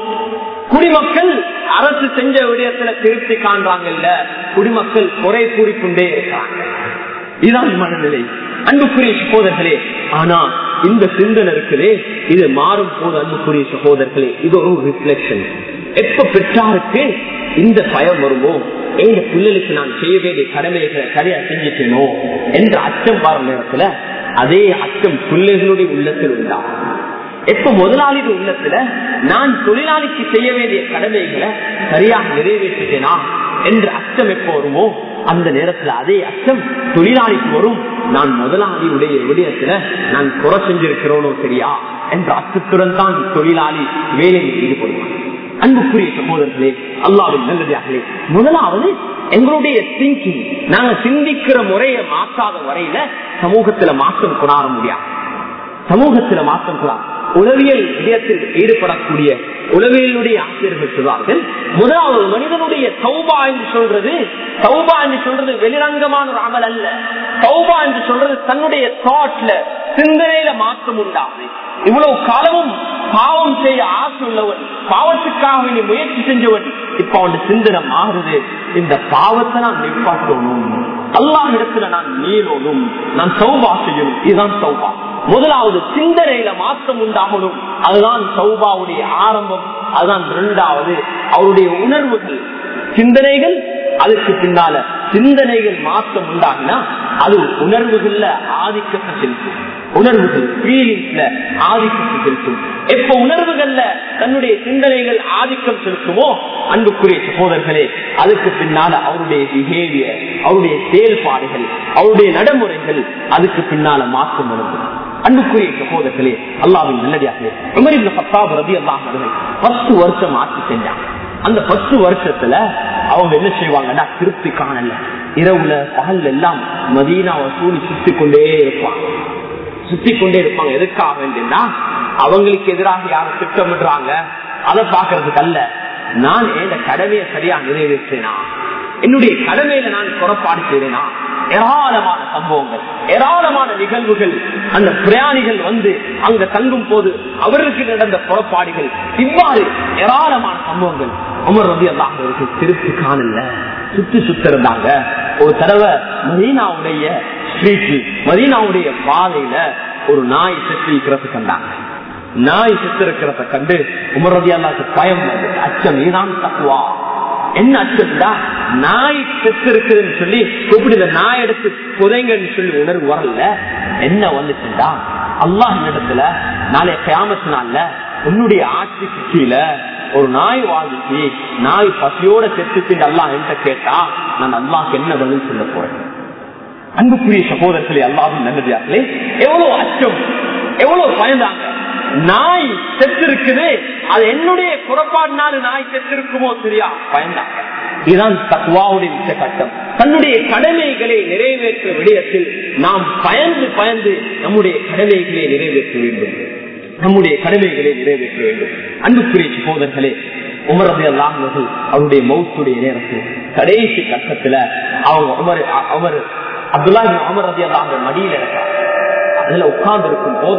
குடிமக்கள் அரசு செஞ்ச விடயத்துல திருப்தி காண்றாங்கல்ல குடிமக்கள் குறை கூறிக்கொண்டே இருக்காங்க இதுதான் மனநிலை அன்புக்குரிய சகோதரர்களே ஆனா இந்த சிந்தனை இருக்குதே இது மாறும் போது அன்புக்குரிய சகோதரர்களே இது ஒரு ரிஃப்ளெக்ஷன் எப்ப பெற்றாருக்கு இந்த பயம் வருமோ எங்க பிள்ளைகளுக்கு நான் செய்ய வேண்டிய கடமைகளை சரியா செஞ்சுட்டேனோ என்ற அச்சம் வரும் நேரத்துல அதே அச்சம் பிள்ளைகளுடைய உள்ளத்தில் உண்டாகும் எப்ப முதலாளியின் உள்ளத்துல நான் தொழிலாளிக்கு செய்ய வேண்டிய கடமைகளை சரியாக நிறைவேற்றிட்டேனா என்ற அச்சம் எப்ப வருமோ அந்த நேரத்துல அதே அச்சம் தொழிலாளிக்கு வரும் நான் முதலாளியுடைய விடயத்துல நான் குறை செஞ்சிருக்கிறோனோ சரியா என்ற அச்சத்துடன் தான் தொழிலாளி வேலையில் ஈடுபடுவான் அன்புக்குரிய சகோதரர்களே அல்லாவின் நல்லதாகவே முதலாவது எங்களுடைய திங்கிங் நாங்க சிந்திக்கிற முறையை மாற்றாத வரையில சமூகத்துல மாற்றம் கொண்டாட முடியாது சமூகத்துல மாற்றம் கொண்டாட உளவியல் விடயத்தில் ஈடுபடக்கூடிய உளவியலுடைய ஆசிரியர்கள் சொல்வார்கள் முதலாவது மனிதனுடைய சௌபா என்று சொல்றது சௌபா என்று சொல்றது வெளிரங்கமான ஒரு அமல் அல்ல சௌபா என்று சொல்றது தன்னுடைய தாட்ல சிந்தனையில மாற்றம் உண்டாகுது இவ்வளவு காலமும் பாவம் செய்ய ஆசை உள்ளவன் பாவத்துக்காக வேண்டி முயற்சி செஞ்சவன் இப்ப அவன் சிந்தனை மாறுது இந்த பாவத்தை நான் நிப்பாட்டணும் அல்லாஹ் இடத்துல நான் நீளணும் நான் சௌபா செய்யணும் இதுதான் சௌபா முதலாவது சிந்தனையில மாற்றம் உண்டாகணும் அதுதான் சௌபாவுடைய ஆரம்பம் அதுதான் இரண்டாவது அவருடைய உணர்வுகள் சிந்தனைகள் அதுக்கு பின்னால சிந்தனைகள் மாற்றம் உண்டாகினா அது உணர்வுகள்ல ஆதிக்கத்தை செலுத்தும் உணர்வுகள் ஃபீலிங்ஸ்ல ஆதிக்கத்தை செலுத்தும் எப்ப உணர்வுகள்ல தன்னுடைய சிந்தனைகள் ஆதிக்கம் செலுத்துமோ அன்புக்குரிய சகோதரர்களே அதுக்கு பின்னால அவருடைய பிஹேவியர் அவருடைய செயல்பாடுகள் அவருடைய நடைமுறைகள் அதுக்கு பின்னால மாற்றம் வருது அன்புக்குரிய சகோதரர்களே அல்லாவின் நல்லடியாக உமரின் பத்தாவது ரவி அல்லாஹ் பத்து வருஷம் ஆட்சி செஞ்சாங்க அந்த பத்து வருஷத்துல அவங்க என்ன செய்வாங்கன்னா திருப்தி காணல இரவுல பகல் எல்லாம் மதீனாவை சூழி சுத்தி கொண்டே இருப்பாங்க சுத்தி கொண்டே இருப்பாங்க எதுக்காக வேண்டியன்னா அவங்களுக்கு எதிராக யாரும் திட்டமிடுறாங்க அதை பாக்குறதுக்கு அல்ல நான் என் கடமையை சரியா நிறைவேற்றினா என்னுடைய கடமையில நான் புறப்பாடு செய்தேனா ஏராளமான சம்பவங்கள் ஏராளமான நிகழ்வுகள் அந்த பிரயாணிகள் வந்து அங்க தங்கும் போது அவர்களுக்கு நடந்த புறப்பாடுகள் இவ்வாறு ஏராளமான சம்பவங்கள் அமர் ரவி அல்லாஹர்களுக்கு திருப்தி காணல சுத்தி சுத்த இருந்தாங்க ஒரு தடவை மதீனாவுடைய ஸ்ட்ரீட்ல மதீனாவுடைய பாதையில ஒரு நாய் செத்து இருக்கிறத கண்டாங்க நாய் செத்து இருக்கிறத கண்டு உமர் ரவி அல்லாக்கு பயம் வந்து அச்சம் நீதான் தக்குவா என்ன அச்சம்டா நாய் செத்து இருக்குதுன்னு சொல்லி கூப்பிட்டு இந்த நாய் எடுத்து புதைங்கன்னு சொல்லி உணர்வு வரல என்ன வந்துச்சுண்டா அல்லாஹ் இடத்துல நாளைய கிராமத்து நாள்ல உன்னுடைய ஆட்சிக்கு கீழே ஒரு நாய் வாழ்ந்துச்சு நாய் பசியோட செத்துச்சு அல்லாஹ் என்கிட்ட கேட்டா நான் அல்லாஹ்க்கு என்ன பதில் சொல்ல போறேன் அன்புக்குரிய சகோதரர்களே அல்லாவும் நல்லதார்களே எவ்வளவு அச்சம் எவ்வளவு பயந்தாங்க நாய் செத்து இருக்குது அது என்னுடைய புறப்பாடுனால நாய் செத்து இருக்குமோ சரியா பயந்தாங்க இதுதான் தக்குவாவுடைய மிச்ச கட்டம் தன்னுடைய கடமைகளை நிறைவேற்ற விடயத்தில் நாம் பயந்து பயந்து நம்முடைய கடமைகளை நிறைவேற்ற வேண்டும் நம்முடைய கடமைகளை நிறைவேற்ற வேண்டும் அன்புக்குரிய சகோதரர்களே உமரது அல்லாமல் அவருடைய மௌத்துடைய நேரத்தில் கடைசி கட்டத்துல அவங்க உமர் அவர் அப்துல்லா அமர் ரதி அல்லாங்க மடியில இருக்காங்க அதுல உட்கார்ந்து இருக்கும் போது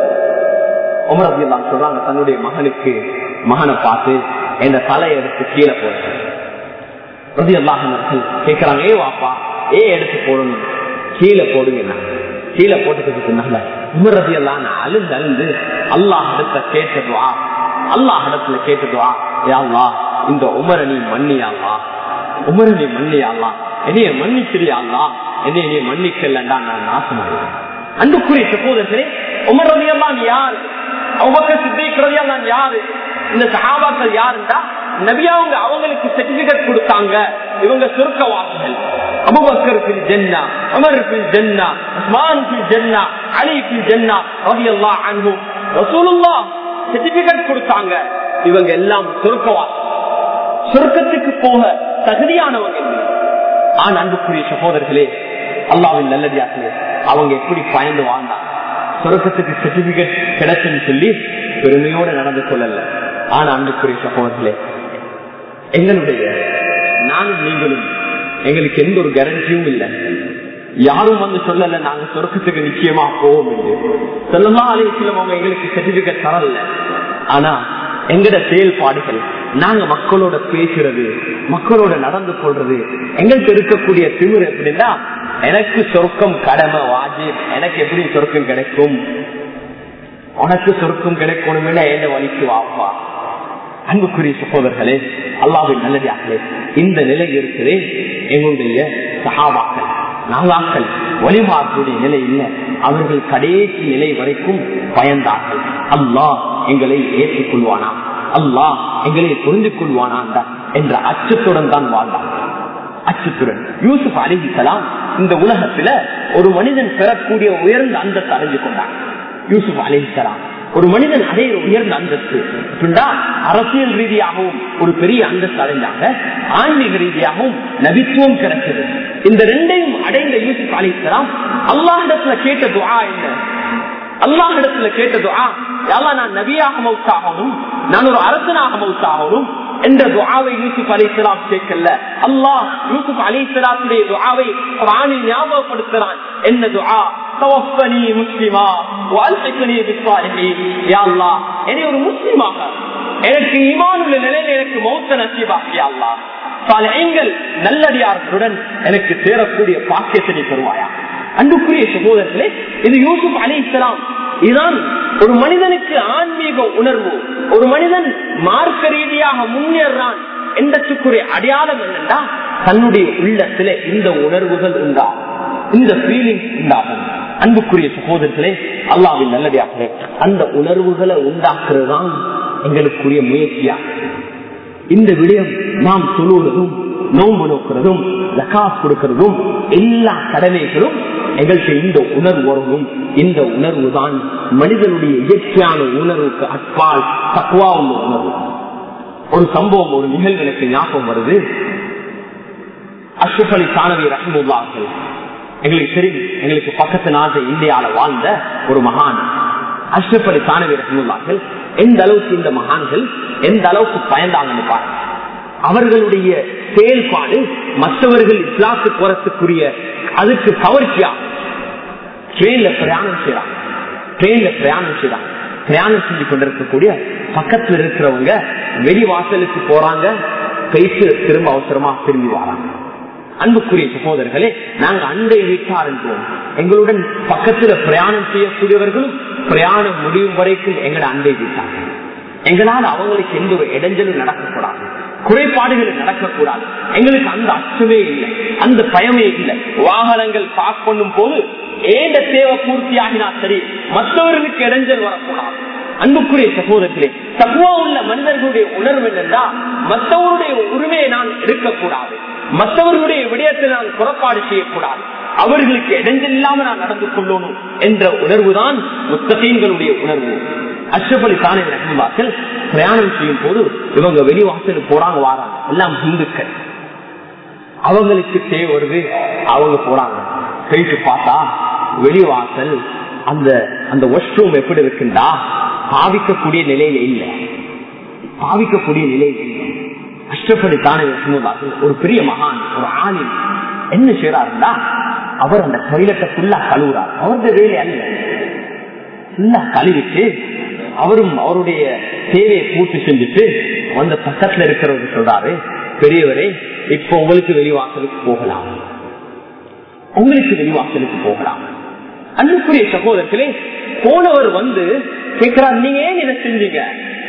உமர் ரதி அல்லா சொல்றாங்க தன்னுடைய மகனுக்கு மகனை பார்த்து என்ற தலையை எடுத்து கீழே போடுறாங்க ரதி அல்லாஹர்கள் கேட்கிறாங்க ஏ வாப்பா ஏ எடுத்து போடணும் கீழே போடுங்க கீழே போட்டுக்கிறதுனால உமர் ரதி எல்லாம் அழுந்து அழுந்து அல்லாஹ் இடத்துல கேட்டதுவா அல்லாஹ் இடத்துல கேட்டதுவா யாவா இந்த உமரை நீ மன்னியாவா உமரை நீ மன்னியாவா என்னைய மன்னிச்சிரியாவா என்னைய நீ மன்னிக்கலண்டா நான் நாசமாடுவேன் அன்புக்குரிய சகோதரர்களே உமர் ரதி எல்லாம் யாரு அவங்க சித்திக்கிறதையா நான் யாரு இந்த சகாபாக்கள் யாருண்டா நபியாவுங்க அவங்களுக்கு சர்டிபிகேட் கொடுத்தாங்க இவங்க சுருக்கவாசிகள் அபுபக்கருக்கு ஜென்னா அமருக்கு ஜென்னா உஸ்மானுக்கு ஜென்னா அலிக்கு ஜென்னா ரவி அல்லா அன்பும் ரசூலுல்லா சர்டிபிகேட் கொடுத்தாங்க இவங்க எல்லாம் சுருக்கவாசி சொர்க்கத்துக்கு போக தகுதியானவங்க இல்லை. ஆனா அன்புக்குரிய சகோதரர்களே அல்லாவின் நல்லடியார்களே அவங்க எப்படி பயந்து வாழ்ந்தாங்க சொர்க்கத்துக்கு சர்டிபிகேட் கிடைச்சுன்னு சொல்லி பெருமையோடு நடந்து கொள்ளல ஆனா அன்புக்குரிய சகோதரர்களே எங்களுடைய நானும் நீங்களும் எங்களுக்கு எந்த ஒரு கேரண்டியும் இல்லை யாரும் வந்து சொல்லல நாங்க சொர்க்கத்துக்கு நிச்சயமா போவோம் என்று சொல்லலாம் அலையம் அவங்க எங்களுக்கு சர்டிபிகேட் தரல ஆனா எங்கட செயல்பாடுகள் நாங்க மக்களோட பேசுறது மக்களோட நடந்து கொள்றது எங்கள்கிட்ட இருக்கக்கூடிய திமிர் எப்படின்னா எனக்கு சொர்க்கம் கடமை வாஜி எனக்கு எப்படி சொர்க்கம் கிடைக்கும் உனக்கு சொர்க்கம் கிடைக்கணும்னு என்ன வழிக்கு வாப்பா அன்புக்குரிய சகோதரர்களே அல்லாவின் நல்லதார்களே இந்த நிலை இருக்கிறே எங்களுடைய சகாபாக்கள் நாங்காக்கள் வழிமாறக்கூடிய நிலை இல்லை அவர்கள் கடைசி நிலை வரைக்கும் பயந்தார்கள் அல்லாஹ் எங்களை ஏற்றுக்கொள்வானா அல்லாஹ் எங்களை புரிந்து கொள்வானா என்ற அச்சத்துடன் தான் வாழ்ந்தார்கள் அச்சத்துடன் யூசுப் அலிஹிசலாம் இந்த உலகத்துல ஒரு மனிதன் பெறக்கூடிய உயர்ந்த அந்தத்தை அறிஞ்சு கொண்டான் யூசுப் அலிஹிசலாம் ஒரு மனிதன் அடையிற உயர்ந்த அந்தஸ்து அப்படின்னா அரசியல் ரீதியாகவும் ஒரு பெரிய அந்தஸ்து அடைஞ்சாங்க ஆன்மீக ரீதியாகவும் நபித்துவம் கிடைச்சது இந்த ரெண்டையும் அடைந்த யூசுப் அலிஸ்லாம் அல்லாஹிடத்துல கேட்ட துவா என்ன அல்லாஹிடத்துல கேட்ட துவா யாரா நான் நபியாக மவுத்தாகணும் நான் ஒரு அரசனாக மவுத்தாகணும் என்ற துவாவை யூசுப் அலி இஸ்லாம் கேட்கல அல்லாஹ் யூசுப் அலி இஸ்லாத்துடைய துவாவை குரானில் ஞாபகப்படுத்துறான் என்ன துவா தவஃபனி முஸ்லிமா வாழ்க்கைக்கனி பிஸ்வாலிஹீன் யா அல்லாஹ் என்னை ஒரு முஸ்லிமாக எனக்கு ஈமான் உள்ள நிலையில எனக்கு மௌத்த நசீபாக்கி யா அல்லாஹ் சாலைகள் நல்லடியார்களுடன் எனக்கு சேரக்கூடிய பாக்கியத்தை நீ தருவாயா அன்புக்குரிய சகோதரர்களே இது யூசுப் அலி இஸ்லாம் இதுதான் ஒரு மனிதனுக்கு ஆன்மீக உணர்வு ஒரு மனிதன் மார்க்க ரீதியாக முன்னேறான் என்றதுக்குரிய அடையாளம் என்னன்னா தன்னுடைய உள்ளத்துல இந்த உணர்வுகள் உண்டாகும் இந்த ஃபீலிங் உண்டாகும் அன்புக்குரிய சகோதரர்களே அல்லாவின் நல்லடியாக அந்த உணர்வுகளை உண்டாக்குறது தான் எங்களுக்குரிய முயற்சியா இந்த விடயம் நாம் சொல்லுவதும் நோன்பு நோக்கிறதும் ஜக்காத் கொடுக்கிறதும் எல்லா கடமைகளும் எங்களுக்கு இந்த உணர்வு வரணும் இந்த உணர்வு தான் மனிதனுடைய இயற்கையான உணர்வுக்கு அப்பால் தக்குவா உள்ள உணர்வு ஒரு சம்பவம் ஒரு நிகழ்வு எனக்கு ஞாபகம் வருது அஷ்ரப் அலி சானவி ரஹமுல்லார்கள் எங்களுக்கு தெரியும் எங்களுக்கு பக்கத்து நாட்டு இந்தியால வாழ்ந்த ஒரு மகான் அஷ்ரப் அலி சானவி ரஹமுல்லார்கள் எந்த அளவுக்கு இந்த மகான்கள் எந்த அளவுக்கு பயந்தாங்கன்னு பாருங்க அவர்களுடைய செயல்பாடு மற்றவர்கள் இஸ்லாத்துக்கு வரத்துக்குரிய அதுக்கு கவர்ச்சியா ட்ரெயின்ல பிரயாணம் செய்யறாங்க ட்ரெயின்ல பிரயாணம் செய்யறாங்க பிரயாணம் செஞ்சு கொண்டிருக்கக்கூடிய பக்கத்துல இருக்கிறவங்க வெளி வாசலுக்கு போறாங்க பேசி திரும்ப அவசரமா திரும்பி வராங்க அன்புக்குரிய சகோதரர்களே நாங்க அண்டை வீட்டார் என்றோம் எங்களுடன் பக்கத்துல பிரயாணம் செய்யக்கூடியவர்களும் பிரயாணம் முடியும் வரைக்கும் எங்களை அண்டை வீட்டாங்க எங்களால் அவங்களுக்கு எந்த ஒரு இடைஞ்சலும் நடக்கக்கூடாது குறைபாடுகள் நடக்கக்கூடாது எங்களுக்கு அந்த அச்சமே இல்லை அந்த பயமே இல்லை வாகனங்கள் பாஸ் பண்ணும் போது ஏண்ட தேவை பூர்த்தி ஆகினா சரி மற்றவர்களுக்கு இடைஞ்சல் வரக்கூடாது அன்புக்குரிய சகோதரர்களே தகுவா உள்ள மனிதர்களுடைய உணர்வு என்னென்றா மற்றவருடைய உரிமையை நான் எடுக்கக்கூடாது மற்றவர்களுடைய விடயத்தை நான் புறப்பாடு செய்யக்கூடாது அவர்களுக்கு இடைஞ்சல் இல்லாம நான் நடந்து கொள்ளணும் என்ற உணர்வு தான் முத்தகீன்களுடைய உணர்வு அஷ்ரபலி தானே ரஹ்மாக்கள் பிரயாணம் செய்யும் போது இவங்க வெளிவாசலுக்கு போறாங்க வாராங்க எல்லாம் இந்துக்கள் அவங்களுக்கு தேவை வருது அவங்க போறாங்க போயிட்டு பார்த்தா வெளிவாசல் அந்த அந்த வாஷ்ரூம் எப்படி இருக்குண்டா பாவிக்கக்கூடிய நிலையில இல்ல பாவிக்கக்கூடிய நிலையில இல்லை அஷ்டப்படி தானே ரஹ்மாக்கள் ஒரு பெரிய மகான் ஒரு ஆணின் என்ன செய்யறாருன்னா அவர் அந்த டொய்லெட்டை ஃபுல்லா கழுவுறார் அவருடைய வேலை அல்ல ஃபுல்லா கழுவிட்டு அவரும் அவருடைய தேவையை பூர்த்தி செஞ்சுட்டு அந்த பக்கத்துல இருக்கிறவர் சொல்றாரு பெரியவரே இப்ப உங்களுக்கு வெளிவாசலுக்கு போகலாம் உங்களுக்கு வெளிவாசலுக்கு போகலாம் அன்புக்குரிய சகோதரர்களே போனவர் வந்து கேட்கிறார் நீங்க ஏன் இதை செஞ்சீங்க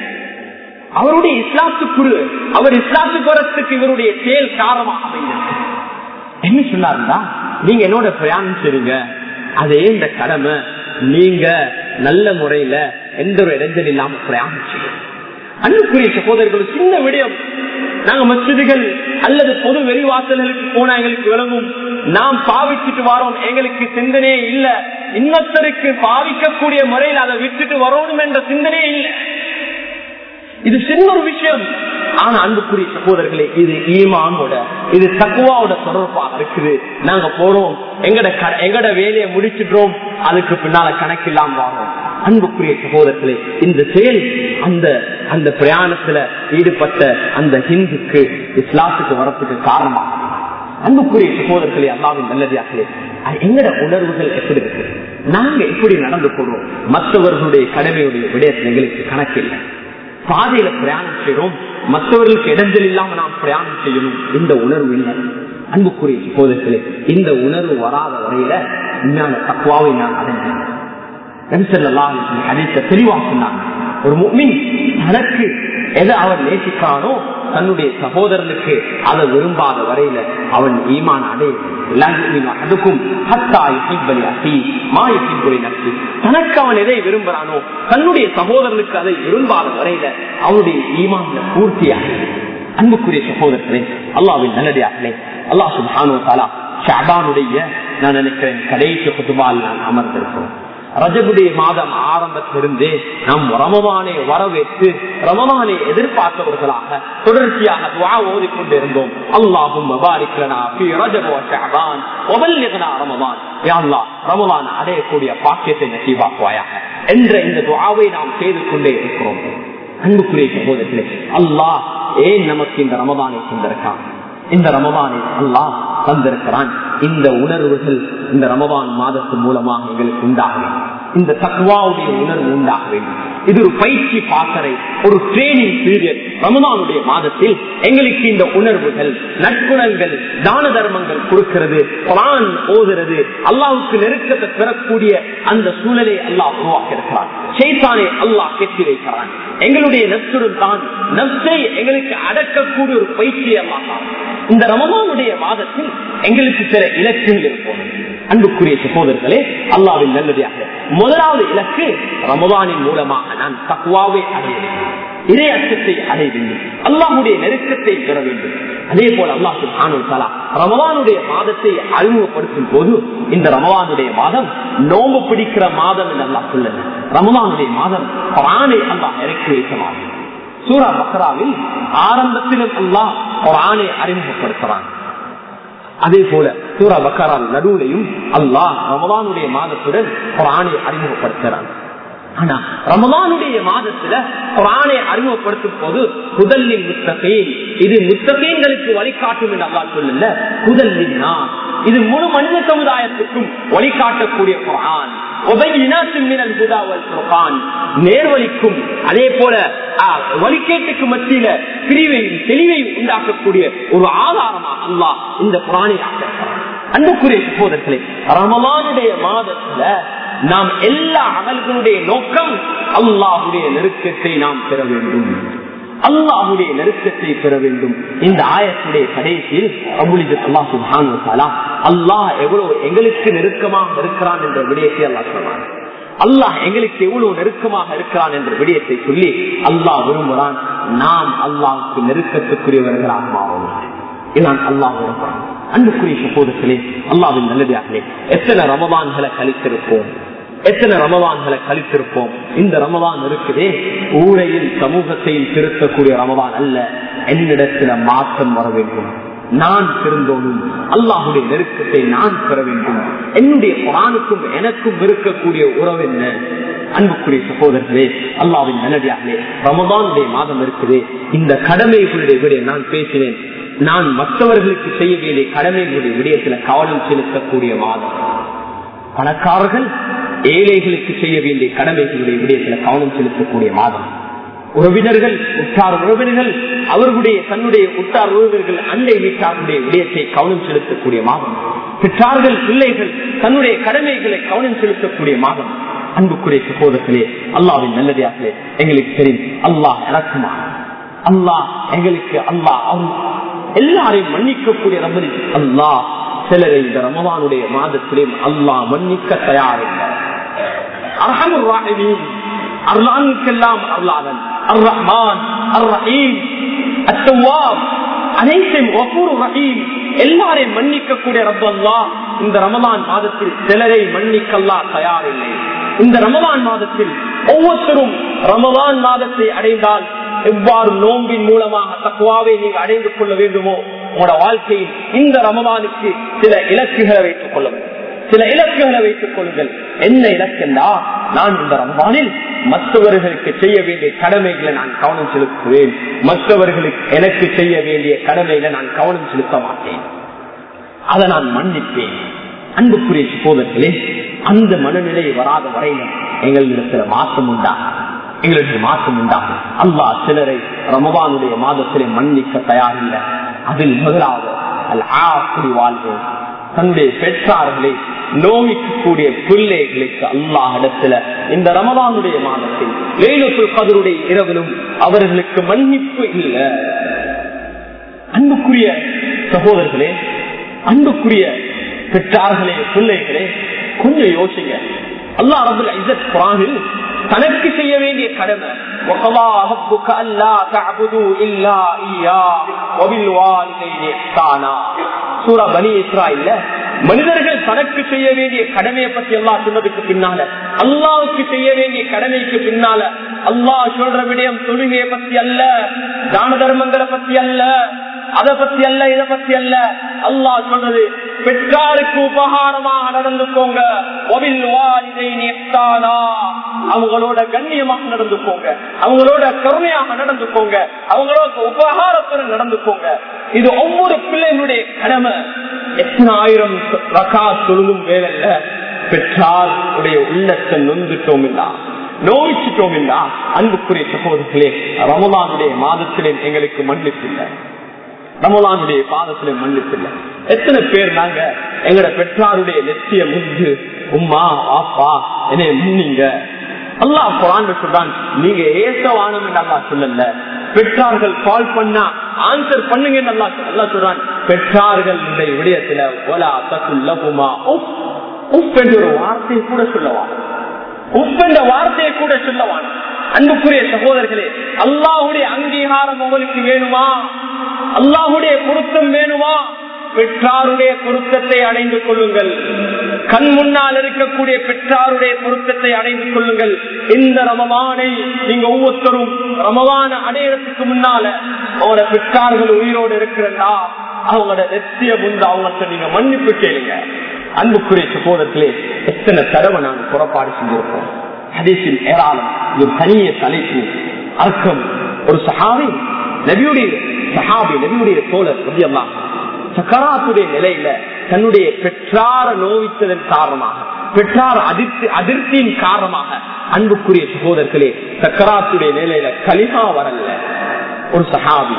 அவருடைய இஸ்லாத்துக்குரு அவர் இஸ்லாத்துக்கு வரத்துக்கு இவருடைய செயல் காரணமாக அமைந்தது என்ன சொன்னாருந்தா நீங்க என்னோட பிரயாணம் செய்றீங்க அதே இந்த கடமை நீங்க நல்ல முறையில எந்த ஒரு இடைஞ்சல் இல்லாம பிரயாணம் செய்யும் அன்புக்குரிய சகோதரர்கள் சின்ன விடயம் நாங்க மசிதிகள் அல்லது பொது வெளிவாசல்களுக்கு போனா எங்களுக்கு விளங்கும் நாம் பாவிச்சுட்டு வரோம் எங்களுக்கு சிந்தனையே இல்ல இன்னொருத்தருக்கு பாவிக்கக்கூடிய முறையில் அதை விட்டுட்டு வரணும் என்ற சிந்தனையே இல்லை இது சின்ன ஒரு விஷயம் ஆனா அன்புக்குரிய சகோதரர்களே இது ஈமானோட இது தக்குவாவோட தொடர்பாக இருக்குது நாங்க போறோம் எங்கட க- எங்கட வேலையை முடிச்சிடுறோம் அதுக்கு பின்னால கணக்கில்லாம வாரோம் அன்புக்குரிய சகோதரர்களே இந்த செயல் அந்த அந்த பிரயாணத்துல ஈடுபட்ட அந்த ஹிந்துக்கு இஸ்லாத்துக்கு வரத்துக்கு காரணமாக அன்புக்குரிய சகோதரர்களே அல்லாவின் நல்லதார்களே எங்கட உணர்வுகள் எப்படி இருக்கு நாங்க எப்படி நடந்து கொள்றோம் மற்றவர்களுடைய கடமையுடைய விடயத்தில் எங்களுக்கு கணக்கில்லை பாதையில பிரயாணம் செய்யறோம் மற்றவர்களுக்கு இடைஞ்சல் இல்லாம நாம் பிரயாணம் செய்யணும் இந்த உணர்வு இல்லை அன்புக்குரிய சகோதரர்களே இந்த உணர்வு வராத வரையில உண்மையான தக்குவாவை நான் அடைஞ்சேன் நபிசல்லாஹ் ஹதீஸ தெளிவா சொன்னாங்க ஒரு முஃமின் தனக்கு எதை அவன் நேசிக்கிறானோ தன்னுடைய சகோதரனுக்கு அதை விரும்பாத வரையில அவன் ஈமான் அடையும் தனக்கு அவன் எதை விரும்புறானோ தன்னுடைய சகோதரனுக்கு அதை விரும்பாத வரையில அவனுடைய ஈமான் பூர்த்தியாக அன்புக்குரிய சகோதரர்களே அல்லாவின் நல்லடியார்களே அல்லாஹ் சுபானு தாலா ஷாபானுடைய நான் நினைக்கிறேன் கடைசி குதுபால் நான் அமர்ந்திருக்கிறோம் ரஜகுடைய மாதம் ஆரம்பத்திலிருந்தே நாம் ரமவானை வரவேற்று ரமவானை எதிர்பார்த்தவர்களாக தொடர்ச்சியாக துவா ஓதிக்கொண்டு இருந்தோம் அல்லாஹும் ரமவான் அடையக்கூடிய பாக்கியத்தை நசீவாக்குவாயாக என்ற இந்த துவாவை நாம் செய்து கொண்டே இருக்கிறோம் அன்புக்குரிய சகோதரர்களே அல்லாஹ் ஏன் நமக்கு இந்த ரமதானை தந்திருக்கான் இந்த ரமதானை அல்லாஹ் தந்திருக்கிறான் இந்த உணர்வுகள் இந்த ரமதான் மாதத்து மூலமாக எங்களுக்கு உண்டாக வேண்டும் இந்த தக்குவாவுடைய உணர்வு உண்டாக வேண்டும் இது ஒரு பயிற்சி பாசறை ஒரு ட்ரைனிங் பீரியட் ரமதானுடைய மாதத்தில் எங்களுக்கு இந்த உணர்வுகள் நற்குணங்கள் தான தர்மங்கள் கொடுக்கிறது குரான் ஓதுறது அல்லாவுக்கு நெருக்கத்தை பெறக்கூடிய அந்த சூழலை அல்லாஹ் உருவாக்கி இருக்கிறான் செய்தானே அல்லாஹ் கெட்டி வைக்கிறான் எங்களுடைய நப்சுடன் தான் நப்சை எங்களுக்கு அடக்கக்கூடிய ஒரு பயிற்சி அல்லாஹ் இந்த ரமதானுடைய மாதத்தில் எங்களுக்கு சில இலக்குகள் இருக்கும் அன்புக்குரிய சகோதரர்களே அல்லாவின் நல்லதாக முதலாவது இலக்கு ரமதானின் மூலமாக நான் தக்குவாவை அடைய வேண்டும் இதே அச்சத்தை அடைய வேண்டும் அல்லாஹுடைய நெருக்கத்தை பெற வேண்டும் அதே போல அல்லாஹு ஆனா ரமவானுடைய மாதத்தை அறிமுகப்படுத்தும் போது இந்த ரமவானுடைய மாதம் நோம்பு பிடிக்கிற மாதம் என்று அல்லாஹ் சொல்லுங்க ரமவானுடைய மாதம் குரானை அல்லாஹ் இறக்கி வைத்த மாதம் சூரா பக்ராவில் ஆரம்பத்திலும் அல்லாஹ் குரானை அறிமுகப்படுத்துறான் அதே போல சூரா பக்கரான் நடுவுலையும் அல்லாஹ் ரமதானுடைய மாதத்துடன் குரானை அறிமுகப்படுத்துறான் ஆனா ரமதானுடைய மாதத்துல குரானை அறிமுகப்படுத்தும் போது புதல்லின் முத்தகை இது முத்தகைங்களுக்கு வழிகாட்டும் என்று அல்லா சொல்லல புதல்லின்னா இது முழு மனித சமுதாயத்துக்கும் வழிகாட்டக்கூடிய குரான் நேர்வழிக்கும் அதே போல வழிகேட்டுக்கு மத்தியில பிரிவையும் தெளிவையும் உண்டாக்கக்கூடிய ஒரு ஆதாரமா அல்லாஹ் இந்த புராணி அன்புக்குரிய சகோதரர்களே ரமலானுடைய மாதத்துல நாம் எல்லா அமல்களுடைய நோக்கம் அல்லாஹுடைய நெருக்கத்தை நாம் பெற வேண்டும் அல்லாஹுடைய நெருக்கத்தை பெற வேண்டும் இந்த ஆயத்துடைய கடைசியில் அல்லாஹ் எவ்வளவு எங்களுக்கு நெருக்கமாக இருக்கிறான் என்ற விடயத்தை அல்லாஹ் சொன்னான் அல்லாஹ் எங்களுக்கு எவ்வளவு நெருக்கமாக இருக்கிறான் என்ற விடயத்தை சொல்லி அல்லாஹ் விரும்புகிறான் நாம் அல்லாஹுக்கு நெருக்கத்துக்குரியவர்களாக மாறணும் இதான் அல்லாஹ் விரும்புகிறான் அன்புக்குரிய சகோதரர்களே அல்லாவின் நல்லதாகலே எத்தனை ரமதான்களை கழித்திருப்போம் எத்தனை ரமதான்களை கழித்திருப்போம் இந்த ரமதான் இருக்குதே ஊரையில் சமூகத்தையும் திருத்தக்கூடிய ரமதான் அல்ல என்னிடத்துல மாற்றம் வர வேண்டும் நான் திருந்தோனும் அல்லாஹுடைய நெருக்கத்தை நான் பெற வேண்டும் என்னுடைய குரானுக்கும் எனக்கும் இருக்கக்கூடிய உறவு என்ன அன்புக்குரிய சகோதரர்களே அல்லாவின் நல்லடியாகலே ரமதானுடைய மாதம் இருக்குது இந்த கடமைகளுடைய விட நான் பேசினேன் நான் மற்றவர்களுக்கு செய்ய வேண்டிய கடமைகளுடைய விடயத்துல கவனம் செலுத்தக்கூடிய மாதம் பணக்காரர்கள் ஏழைகளுக்கு செய்ய வேண்டிய கடமைகளுடைய விடயத்துல கவனம் செலுத்தக்கூடிய மாதம் உறவினர்கள் உற்றார் உறவினர்கள் அவர்களுடைய தன்னுடைய உற்றார் உறவினர்கள் அண்டை வீட்டாருடைய விடயத்தை கவனம் செலுத்தக்கூடிய மாதம் பெற்றார்கள் பிள்ளைகள் தன்னுடைய கடமைகளை கவனம் செலுத்தக்கூடிய மாதம் அன்புக்குரிய சகோதரர்களே அல்லாவின் நல்லதாகவே எங்களுக்கு தெரியும் அல்லாஹ் இறக்குமா அல்லாஹ் எங்களுக்கு அல்லாஹ் எல்லாரையும் மன்னிக்கக்கூடிய ரபரி அல்லாஹ் சிலரை இந்த ரமவானுடைய மாதத்திலேயும் அல்லாஹ் மன்னிக்க தயாரில்லை அர்ஹமுர் ராஹிமீன் அருளானுக்கெல்லாம் அருளாதன் அர் ரஹ்மான் அர் ரஹீம் அத்தவாப் அனைத்தையும் ஒவ்வொரு ரஹீம் எல்லாரையும் மன்னிக்கக்கூடிய ரப்ப அல்லாஹ் இந்த ரமலான் மாதத்தில் சிலரை மன்னிக்கல்லா தயாரில்லை இந்த ரமலான் மாதத்தில் ஒவ்வொருத்தரும் ரமலான் மாதத்தை அடைந்தால் எவ்வாறு நோம்பின் மூலமாக தக்குவாவை நீங்க அடைந்து கொள்ள வேண்டுமோ உங்களோட வாழ்க்கையில் இந்த ரமதானுக்கு சில இலக்குகளை வைத்துக் கொள்ள வேண்டும் சில இலக்குகளை வைத்துக் கொள்ளுங்கள் என்ன இலக்கென்றா நான் இந்த ரமதானில் மற்றவர்களுக்கு செய்ய வேண்டிய கடமைகளை நான் கவனம் செலுத்துவேன் மற்றவர்களுக்கு எனக்கு செய்ய வேண்டிய கடமைகளை நான் கவனம் செலுத்த மாட்டேன் அதை நான் மன்னிப்பேன் அன்புக்குரிய சகோதரர்களே அந்த மனநிலை வராத வரையிலும் எங்களிடத்துல மாற்றம் உண்டாகும் எங்களுக்கு மாற்றம் உண்டாகும் அல்லாஹ் சிலரை ரமபானுடைய மாதத்திலே மன்னிக்க தயாரில்லை அதில் முதலாவது அல் ஆக்குடி வாழ்வு தன்னுடைய பெற்றார்களை நோவிக்கக்கூடிய பிள்ளைகளுக்கு அல்லாஹ் இடத்துல இந்த ரமதானுடைய மாதத்தில் வேலுக்குள் கதருடைய இரவிலும் அவர்களுக்கு மன்னிப்பு இல்லை அன்புக்குரிய சகோதரர்களே அன்புக்குரிய பெற்றார்களே பிள்ளைகளே கொஞ்சம் யோசிங்க அல்லா ரபுல் இசத் குரானில் தனக்கு செய்ய வேண்டிய கடமை وَقَضَى رَبُّكَ أَلَّا تَعْبُدُوا إِلَّا إِيَّاهُ وَبِالْوَالِدَيْنِ إِحْسَانًا சூரா பனி இஸ்ராயில்ல மனிதர்கள் தனக்கு செய்ய வேண்டிய கடமையை பத்தி எல்லாம் சொன்னதுக்கு பின்னால அல்லாவுக்கு செய்ய வேண்டிய கடமைக்கு பின்னால அல்லாஹ் சொல்ற விடயம் தொழுகையை பத்தி அல்ல தான தர்மங்களை பத்தி அல்ல அதை பத்தி அல்ல இதை பத்தி அல்ல அல்லாஹ் சொல்றது பெற்றாருக்கு உபகாரமாக நடந்துக்கோங்க அவங்களோட கண்ணியமாக நடந்துக்கோங்க அவங்களோட கருணையாக நடந்துக்கோங்க அவங்களோட உபகாரத்துடன் நடந்துக்கோங்க இது ஒவ்வொரு பிள்ளைகளுடைய கடமை எத்தனை ஆயிரம் ரகா தொழுகும் வேலையில பெற்றார் உடைய உள்ளத்தை நொந்துட்டோம் இல்லா நோய்ச்சிட்டோம் இல்லா அன்புக்குரிய சகோதரர்களே ரமலானுடைய மாதத்திலே எங்களுக்கு மன்னிப்பில்லை ரமலானுடைய பாதத்திலே மன்னிப்பில்லை எத்தனை பேர் நாங்க எங்கட பெற்றாருடைய நெத்திய முந்து உம்மா ஆப்பா என்னை முன்னிங்க அல்லா குரான் சொல்றான் நீங்க ஏசவானம் என்று அல்லா சொல்லல பெற்றார்கள் கால் பண்ணா ஆன்சர் பண்ணுங்க நல்லா அல்லா சொல்றான் பெற்றார்கள் விடயத்துல ஒலா தக்குல்லகுமா உப் உப் என்ற ஒரு வார்த்தையை கூட சொல்லவா உப் என்ற வார்த்தையை கூட சொல்லவான் அன்புக்குரிய சகோதரர்களே அல்லாஹுடைய அங்கீகாரம் உங்களுக்கு வேணுமா அல்லாஹுடைய பொருத்தம் வேணுமா பெற்றாருடைய பொருத்தத்தை அடைந்து கொள்ளுங்கள் கண் முன்னால் இருக்கக்கூடிய பெற்றாருடைய பொருத்தத்தை அடைந்து கொள்ளுங்கள் இந்த ரமவானை நீங்க ஒவ்வொருத்தரும் ரமவான அடையறதுக்கு முன்னால அவங்களோட பெற்றார்கள் உயிரோடு இருக்கிறதா அவங்களோட நெத்திய முந்து அவங்கள்ட்ட நீங்க மன்னிப்பு கேளுங்க அன்புக்குரிய சகோதரத்திலே எத்தனை தடவை நாங்க புறப்பாடு செஞ்சிருக்கோம் ஹதீஸில் ஏராளம் இது தனிய தலைப்பு அர்த்தம் ஒரு சஹாபி நபியுடைய சஹாபி நபியுடைய தோழர் ரதியல்லாம் சக்கராத்துடைய நிலையில தன்னுடைய பெற்றார நோவித்ததன் காரணமாக பெற்றார் அதிர்ச்சி அதிர்ச்சியின் காரணமாக அன்புக்குரிய சகோதரர்களே சக்கராத்துடைய நிலையில கலிமா வரல ஒரு சஹாபி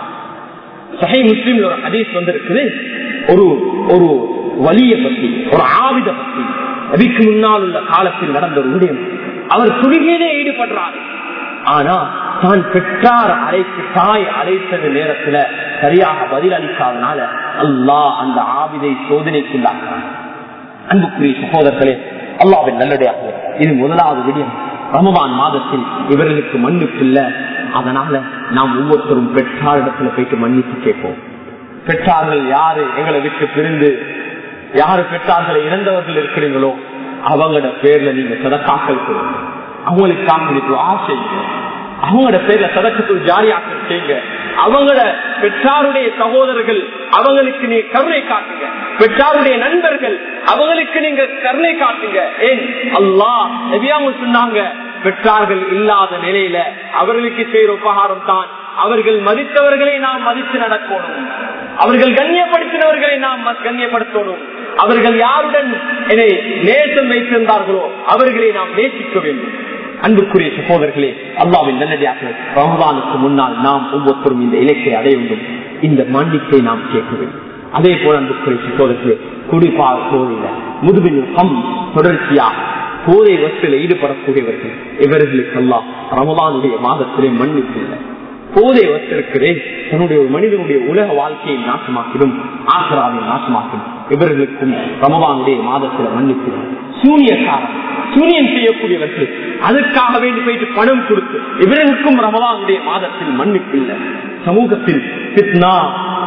சஹை முஸ்லீம்ல ஒரு ஹதீஸ் வந்திருக்குது ஒரு ஒரு வலிய பத்தி ஒரு ஆவித பத்தி நபிக்கு முன்னால் உள்ள காலத்தில் நடந்த ஒரு விடயம் அவர் துணிகையிலே ஈடுபடுறாரு ஆனா தான் பெற்றார் அழைத்து தாய் அழைத்தது நேரத்துல சரியாக பதில் அளிக்காதனால அல்லாஹ் அந்த ஆவிதை சோதனைக்குள்ளாக்குறான் அன்புக்குரிய சகோதரர்களே அல்லாவின் நல்லடையாக இது முதலாவது விடயம் ரமபான் மாதத்தில் இவர்களுக்கு மன்னிப்பு இல்ல அதனால நாம் ஒவ்வொருத்தரும் பெற்றாரிடத்துல போயிட்டு மன்னிப்பு கேட்போம் பெற்றார்கள் யாரு எங்களை விட்டு பிரிந்து யாரு பெற்றார்களை இறந்தவர்கள் இருக்கிறீங்களோ அவங்களோட பேர்ல நீங்க சதக்காக்கள் கொடுங்க அவங்களுக்காக நீங்க ஆசை அவங்களோட பேர்ல சதக்கத்தில் ஜாரியாக்கள் செய்யுங்க அவங்களோட பெற்றாருடைய சகோதரர்கள் அவங்களுக்கு நீ கருணை காட்டுங்க பெற்றாருடைய நண்பர்கள் அவங்களுக்கு நீங்க கருணை காட்டுங்க ஏன் அல்லாஹ் நபியாம சொன்னாங்க பெற்றார்கள் இல்லாத நிலையில அவர்களுக்கு செய்யற உபகாரம் தான் அவர்கள் மதித்தவர்களை நாம் மதித்து நடக்கணும் அவர்கள் கண்ணியப்படுத்தினவர்களை நாம் கண்ணியப்படுத்தணும் அவர்கள் யாருடன் என்னை நேசம் வைத்திருந்தார்களோ அவர்களை நாம் நேசிக்க வேண்டும் அன்புக்குரிய சகோதரர்களே அல்லாவின் நல்லடியாக ரமதானுக்கு முன்னால் நாம் ஒவ்வொருத்தரும் இந்த இலக்கை அடைய வேண்டும் இந்த மன்னிப்பை நாம் கேட்க வேண்டும் அதே போல அன்புக்குரிய சகோதரர்களே குடிப்பார் போதையில முதுபின் கம் தொடர்ச்சியாக போதை வசத்தில் ஈடுபடக்கூடியவர்கள் இவர்களுக்கு எல்லாம் ரமதானுடைய மாதத்திலே மன்னிப்பு இல்லை போதை வச்சிருக்கிறேன் தன்னுடைய ஒரு மனிதனுடைய உலக வாழ்க்கையை நாசமாக்கிடும் ஆசராவை நாசமாக்கிடும் இவர்களுக்கும் ரமவானுடைய மாதத்துல மன்னிப்பு சூனியக்காரன் சூனியம் செய்யக்கூடியவர்கள் அதற்காக வேண்டி போயிட்டு பணம் கொடுத்து இவர்களுக்கும் ரமவானுடைய மாதத்தில் மன்னிப்பு இல்லை சமூகத்தில் பித்னா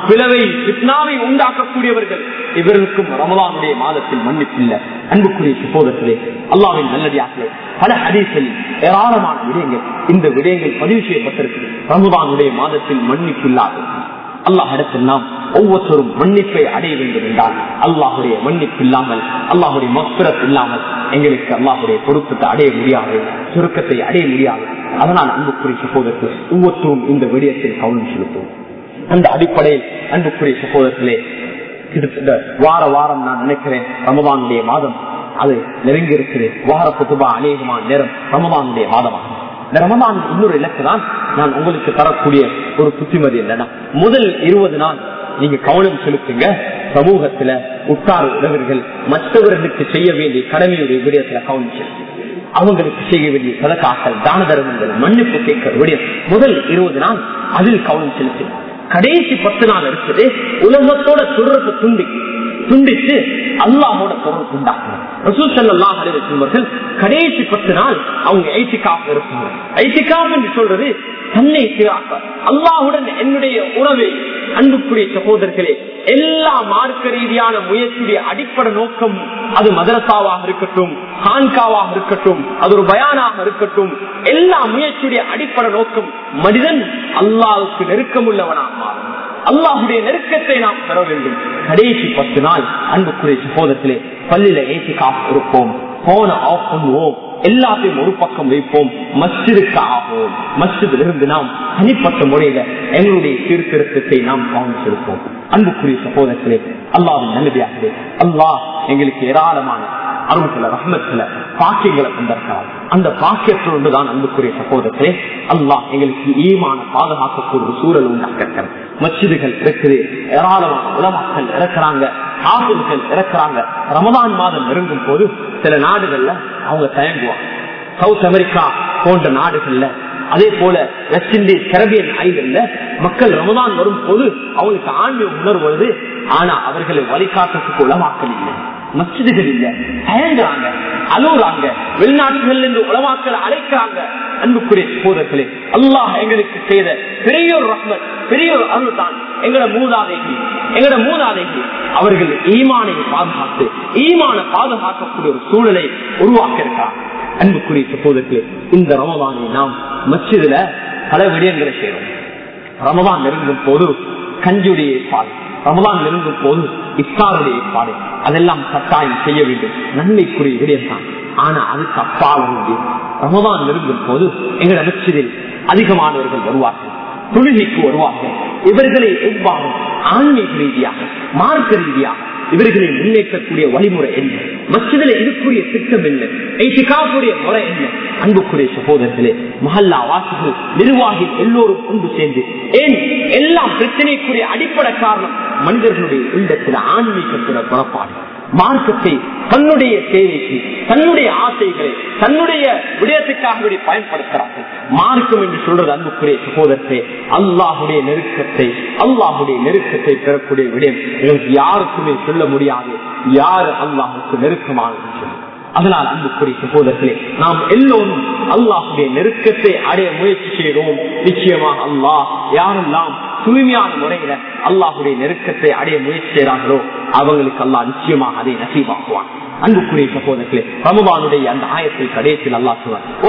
பிளவை பித்னாவை உண்டாக்கக்கூடியவர்கள் இவர்களுக்கும் ரமலானுடைய மாதத்தில் மன்னிப்பில்லை அன்புக்குரிய சுபோதத்திலே அல்லாவின் நல்லடியார்களே பல ஹதீஸில் ஏராளமான விடயங்கள் இந்த விடயங்கள் பதிவு செய்யப்பட்டிருக்கு ரமலானுடைய மாதத்தில் மன்னிப்பில்லாது அல்லாஹ் இடத்தில் நாம் ஒவ்வொருத்தரும் மன்னிப்பை அடைய வேண்டும் என்றால் அல்லாஹுடைய மன்னிப்பு இல்லாமல் அல்லாஹுடைய மஸ்பிரத் இல்லாமல் எங்களுக்கு அல்லாஹுடைய பொருத்தத்தை அடைய முடியாது சுருக்கத்தை அடைய முடியாது அதனால் அன்புக்குரிய சகோதரத்தில் ஒவ்வொருத்தரும் இந்த விடயத்தில் கவனம் செலுத்தும் அந்த அடிப்படையில் அன்புக்குரிய சகோதரத்திலே கிட்டத்தட்ட வார வாரம் நான் நினைக்கிறேன் ரமதானுடைய மாதம் அது நெருங்கி இருக்குது வார குத்துபா அநேகமான நேரம் ரமதானுடைய மாதமாகும் இந்த ரமதான் இன்னொரு இலக்கு தான் நான் உங்களுக்கு தரக்கூடிய ஒரு புத்திமதி என்னன்னா முதல் இருபது நாள் நீங்க கவனம் செலுத்துங்க சமூகத்துல உட்கார் உறவர்கள் மற்றவர்களுக்கு செய்ய வேண்டிய கடமையுடைய விடயத்துல கவனம் செலுத்துங்க அவங்களுக்கு செய்ய வேண்டிய சதக்காக்கள் தான தர்மங்கள் மன்னிப்பு கேட்கிற விடயம் முதல் இருபது நாள் அதில் கவனம் செலுத்துங்க கடைசி பத்து நாள் இருக்குது உலகத்தோட தொடர்பு துண்டி துண்டித்து அல்லாஹோட தொடர்பு உண்டாக்கணும் ரசூல் ஸல்லல்லாஹு அலைஹி வஸல்லம் கடைசி பத்து நாள் அவங்க ஐத்திகாப் இருப்பாங்க ஐத்திகாப் என்று சொல்றது தன்னை சீராக்க அல்லாஹுடன் என்னுடைய உறவை அன்புக்குரிய சகோதரர்களே எல்லா மார்க்க ரீதியான முயற்சியுடைய அடிப்படை நோக்கம் அது மதரசாவாக இருக்கட்டும் ஹான்காவாக இருக்கட்டும் அது ஒரு பயானாக இருக்கட்டும் எல்லா முயற்சியுடைய அடிப்படை நோக்கம் மனிதன் அல்லாவுக்கு நெருக்கமுள்ளவனாக மாறும் அல்லாஹுடைய நெருக்கத்தை நாம் பெற வேண்டும் கடைசி பத்து நாள் அன்புக்குரிய சகோதரத்திலே பள்ளியில ஏசி காப்பு இருப்போம் போன ஆஃப் பண்ணுவோம் எல்லாத்தையும் ஒரு பக்கம் வைப்போம் மஸ்ஜிதுக்கு ஆகும் மஸ்ஜிதில் இருந்து நாம் தனிப்பட்ட முறையில எங்களுடைய சீர்திருத்தத்தை நாம் கவனம் செலுப்போம் அன்புக்குரிய சகோதரத்திலே அல்லாவின் நல்லதாகவே அல்லாஹ் எங்களுக்கு ஏராளமான அருள்களை ரஹ்மத்துல பாக்கியங்களை கொண்டிருக்கிறார் அந்த பாக்கியத்தோடு தான் அன்புக்குரிய சகோதரத்திலே அல்லாஹ் எங்களுக்கு ஈமான பாதுகாக்கக்கூடிய சூழல் உண்டாக்கிறார் மச்சிதுகள் இருக்குது ஏராளமான உலமாக்கள் இறக்குறாங்க ஆசிர்கள் இறக்குறாங்க ரமதான் மாதம் நெருங்கும் போது சில நாடுகள்ல அவங்க தயங்குவாங்க சவுத் அமெரிக்கா போன்ற நாடுகள்ல அதே போல வெஸ்ட் இண்டீஸ் கரபியன் ஐலண்ட்ல மக்கள் ரமதான் வரும் போது அவங்களுக்கு ஆன்மீக உணர்வு வருது ஆனா அவர்களை வழிகாட்டுறதுக்கு உலமாக்கல் இல்லை மஸ்ஜிதுகள் இல்ல தயங்குறாங்க அழுகுறாங்க வெளிநாட்டுகள் இருந்து உலமாக்கள் அழைக்கிறாங்க அன்புக்குரிய சகோதரர்களே அல்லாஹ் எங்களுக்கு செய்த பெரிய ஒரு ரஹ்மத் பெரிய ஒரு அருள் தான் எங்களோட மூதாதைகள் எங்களோட மூதாதைகள் அவர்கள் ஈமானை பாதுகாத்து ஈமான பாதுகாக்கக்கூடிய ஒரு சூழலை உருவாக்க இருக்கிறார் அன்புக்குரிய சகோதரர்களே இந்த ரமதானை நாம் மச்சிதுல பல விடயங்களை செய்யறோம் ரமதான் நெருங்கும் போது கஞ்சுடைய ஏற்பாடு ரமதான் நெருங்கும் போது இஃப்தாருடைய ஏற்பாடு அதெல்லாம் கட்டாயம் செய்ய வேண்டும் நன்மைக்குரிய விடயம் தான் ஆனா அதுக்கு அப்பால் வேண்டிய ரமதான் நெருங்கும் போது எங்கள் அமைச்சரில் அதிகமானவர்கள் வருவார்கள் தொழுகைக்கு வருவார்கள் இவர்களை எவ்வாறு ஆன்மீக ரீதியாக மார்க்க ரீதியாக இவர்களை முன்னேற்றக்கூடிய வழிமுறை என்ன மசிதில இதுக்குரிய திட்டம் என்ன ஐசிகாவுடைய முறை என்ன அன்புக்குரிய சகோதரர்களே மஹல்லா வாசிகள் நிர்வாகி எல்லோரும் ஒன்று சேர்ந்து ஏன் எல்லாம் பிரச்சனைக்குரிய அடிப்படை காரணம் மனிதர்களுடைய உள்ளத்தில் ஆன்மீகத்துட புறப்பாடு மார்க்கத்தை தன்னுடைய தேவைக்கு தன்னுடைய ஆசைகளை தன்னுடைய விடயத்துக்காக பயன்படுத்துகிறார்கள் மார்க்கம் என்று சொல்றது அன்புக்குரிய சகோதரத்தை அல்லாஹுடைய நெருக்கத்தை அல்லாஹுடைய நெருக்கத்தை பெறக்கூடிய விடயம் எங்களுக்கு யாருக்குமே சொல்ல முடியாது யாரு அல்லாஹுக்கு நெருக்கமானது சொல்லி அதனால் அன்புக்குரிய சகோதரர்களே நாம் எல்லோரும் அல்லாஹுடைய நெருக்கத்தை அடைய முயற்சி செய்கிறோம் நிச்சயமாக அல்லாஹ் யாரெல்லாம் தூய்மையான முறையில அல்லாஹுடைய நெருக்கத்தை அடைய முயற்சி செய்கிறார்களோ அவங்களுக்கு அல்லாஹ் நிச்சயமாக அதை நசீவாக்குவான் அன்புக்குரிய சகோதரர்களே ரமபானுடைய அந்த ஆயத்தில் கடைசியில் அல்லாஹ்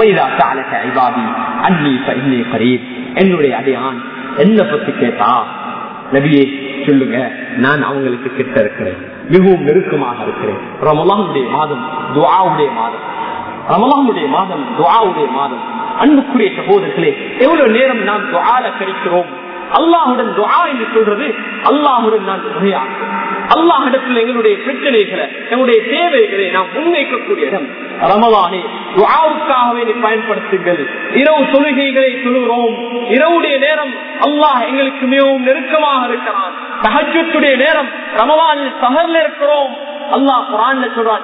சொல்வார் என்னுடைய அடையான் என்ன பத்தி கேட்டா நபியே சொல்லுங்க நான் அவங்களுக்கு கிட்ட இருக்கிறேன் மிகவும் நெருக்கமாக இருக்கிறேன் ரமலானுடைய மாதம் துவாவுடைய மாதம் ரமலானுடைய மாதம் துவாவுடைய மாதம் அன்புக்குரிய சகோதரர்களே எவ்வளவு நேரம் நாம் துவால கழிக்கிறோம் அல்லாஹுடன் துவா என்று சொல்றது அல்லாஹுடன் நான் உரையாடுறோம் அல்லாஹிடத்தில் எங்களுடைய பிரச்சனைகளை எங்களுடைய தேவைகளை நாம் முன்வைக்கக்கூடிய இடம் ரமலானே துவாவுக்காகவே நீ பயன்படுத்துங்கள் இரவு தொழுகைகளை தொழுகிறோம் இரவுடைய நேரம் அல்லாஹ் எங்களுக்கு மிகவும் நெருக்கமாக இருக்கிறான் தகஜத்துடைய நேரம் ரமலானில் சகர்ல இருக்கிறோம் அல்லாஹ் குரான்ல சொல்றான்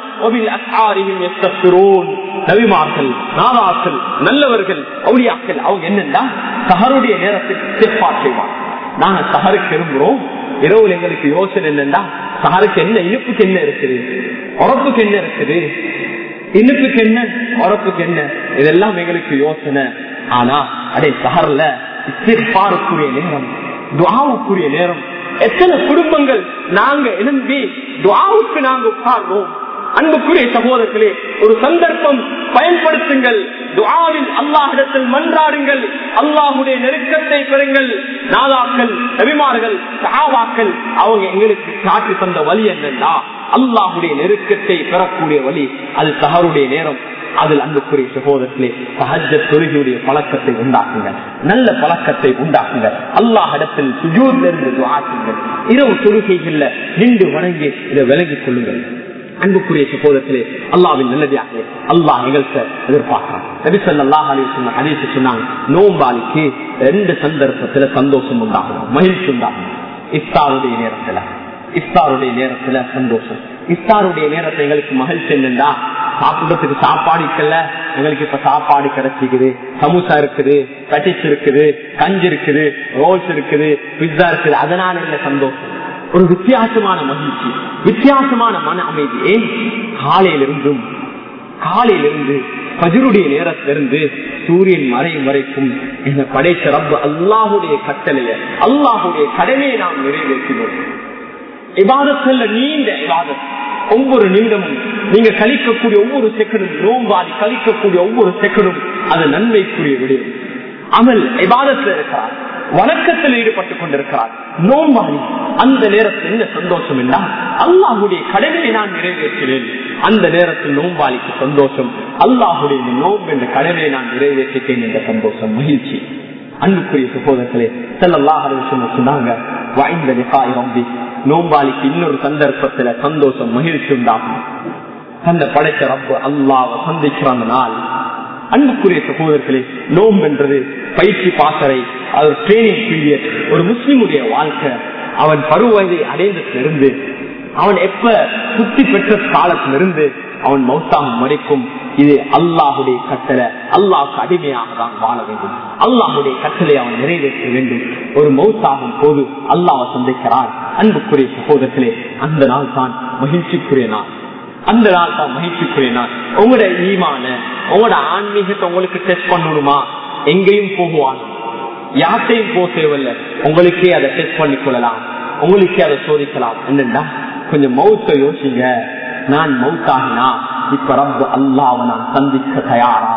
நபிமார்கள் நாதாக்கள் நல்லவர்கள் அவுளியாக்கள் அவங்க என்னன்னா சஹருடைய நேரத்துக்கு செப்பார் செய்வார் நாங்க சஹருக்கு விரும்புறோம் இரவுல எங்களுக்கு யோசனை என்னன்னா சஹருக்கு என்ன இனிப்புக்கு என்ன இருக்குது உறப்புக்கு என்ன இருக்குது இனிப்புக்கு என்ன உறப்புக்கு என்ன இதெல்லாம் எங்களுக்கு யோசனை ஆனா அடே சஹர்ல இஸ்திஃபாருக்குரிய நேரம் துவாவுக்குரிய நேரம் எத்தனை குடும்பங்கள் நாங்க எழும்பி துவாவுக்கு நாங்க உட்கார்றோம் அன்புக்குரிய சகோதரர்களே ஒரு சந்தர்ப்பம் பயன்படுத்துங்கள் துஆவில் அல்லாஹிடத்தில் மன்றாடுங்கள் அல்லாஹுடைய நெருக்கத்தை பெறுங்கள் நாதாக்கள் நபிமார்கள் சஹாபாக்கள் அவங்க எங்களுக்கு காட்டி தந்த வழி என்னன்னா அல்லாஹுடைய நெருக்கத்தை பெறக்கூடிய வழி அது சஹருடைய நேரம் அதில் அன்புக்குரிய சகோதரத்திலே சஹஜ தொழுகையுடைய பழக்கத்தை உண்டாக்குங்கள் நல்ல பழக்கத்தை உண்டாக்குங்கள் அல்லாஹிடத்தில் சுஜூர்லிருந்து துவாக்குங்கள் இரவு தொழுகைகள்ல நின்று வணங்கி இதை விலகிக் கொள்ளுங்கள் அன்புக்குரிய சகோதரத்திலே அல்லாவின் நல்லதாக அல்லாஹ் நிகழ்த்த எதிர்பார்க்கிறான் நபிசல்லாஹ் அலி சொன்ன ஹதீஸ் சொன்னாங்க நோம்பாளிக்கு ரெண்டு சந்தர்ப்பத்துல சந்தோஷம் உண்டாகும் மகிழ்ச்சி உண்டாகும் இஃப்தாருடைய நேரத்துல இஃப்தாருடைய நேரத்துல சந்தோஷம் இஃப்தாருடைய நேரத்துல எங்களுக்கு மகிழ்ச்சி என்னண்டா சாப்பிடறதுக்கு சாப்பாடு இருக்கல எங்களுக்கு இப்ப சாப்பாடு கிடைச்சிக்குது சமோசா இருக்குது கட்டிஸ் இருக்குது கஞ்சி இருக்குது ரோல்ஸ் இருக்குது பிஸ்ஸா இருக்குது அதனால இல்ல சந்தோஷம் ஒரு வித்தியாசமான மகிழ்ச்சி வித்தியாசமான மன அமைதி ஏன் காலையிலிருந்தும் காலையிலிருந்து பஜருடைய நேரத்திலிருந்து சூரியன் மறையும் வரைக்கும் என்ன படைத்த ரப்ப அல்லாஹுடைய கட்டளைய அல்லாஹுடைய கடமையை நாம் நிறைவேற்றினோம் இபாதத்தில் நீண்ட இபாதத் ஒவ்வொரு நிமிடமும் நீங்க கழிக்கக்கூடிய ஒவ்வொரு செகண்டும் நோம்பாடி கழிக்கக்கூடிய ஒவ்வொரு செகண்டும் அது நன்மைக்குரிய விடயம் அமல் இபாதத்தில் இருக்கிறார் வணக்கத்தில் ஈடுபட்டுக் கொண்டிருக்கிறார் நோம்பாடி அந்த நேரத்தில் என்ன சந்தோஷம் என்றால் அல்லாஹுடைய கடமையை நான் நிறைவேற்றினேன் அந்த நேரத்தில் நோம்பாளிக்கு சந்தோஷம் அல்லாஹுடைய இந்த நோம்பு என்ற கடமையை நான் நிறைவேற்றிட்டேன் என்ற சந்தோஷம் மகிழ்ச்சி அன்புக்குரிய சகோதரர்களே செல்லல்லாஹ் சொன்னாங்க வாய்ந்த நிகாய் ரம்பி நோம்பாளிக்கு இன்னொரு சந்தர்ப்பத்துல சந்தோஷம் மகிழ்ச்சி உண்டாகும் அந்த படைச்ச ரப்பு அல்லாவை சந்திக்கிற அந்த நாள் அன்புக்குரிய சகோதரர்களே நோம்பு என்றது பயிற்சி பாசறை அது ட்ரைனிங் பீரியட் ஒரு முஸ்லிமுடைய வாழ்க்கை அவன் பருவதை அடைந்ததிலிருந்து அவன் எப்ப புத்தி பெற்ற காலத்திலிருந்து அவன் மௌத்தாகும் வரைக்கும் இது அல்லாஹுடைய கட்டளை அல்லாஹுக்கு அடிமையாக தான் வாழ வேண்டும் அல்லாஹுடைய கட்டளை அவன் நிறைவேற்ற வேண்டும் ஒரு மௌத்தாகும் போது அல்லாஹ் சந்திக்கிறான் அன்புக்குரிய சகோதரத்திலே அந்த நாள் தான் மகிழ்ச்சிக்குரிய நாள் அந்த நாள் தான் மகிழ்ச்சிக்குரிய நாள் உங்களோட ஈமான உங்களோட ஆன்மீகத்தை உங்களுக்கு டெஸ்ட் பண்ணணுமா எங்கேயும் போகுவான் யார்த்தையும் போக தேவையில்ல உங்களுக்கே அதை டெஸ்ட் பண்ணி கொள்ளலாம் உங்களுக்கே அதை சோதிக்கலாம் என்னண்டா கொஞ்சம் மௌத்த யோசிங்க நான் மௌத்தாகினா இப்ப ரப்பு அல்லாவை நான் சந்திக்க தயாரா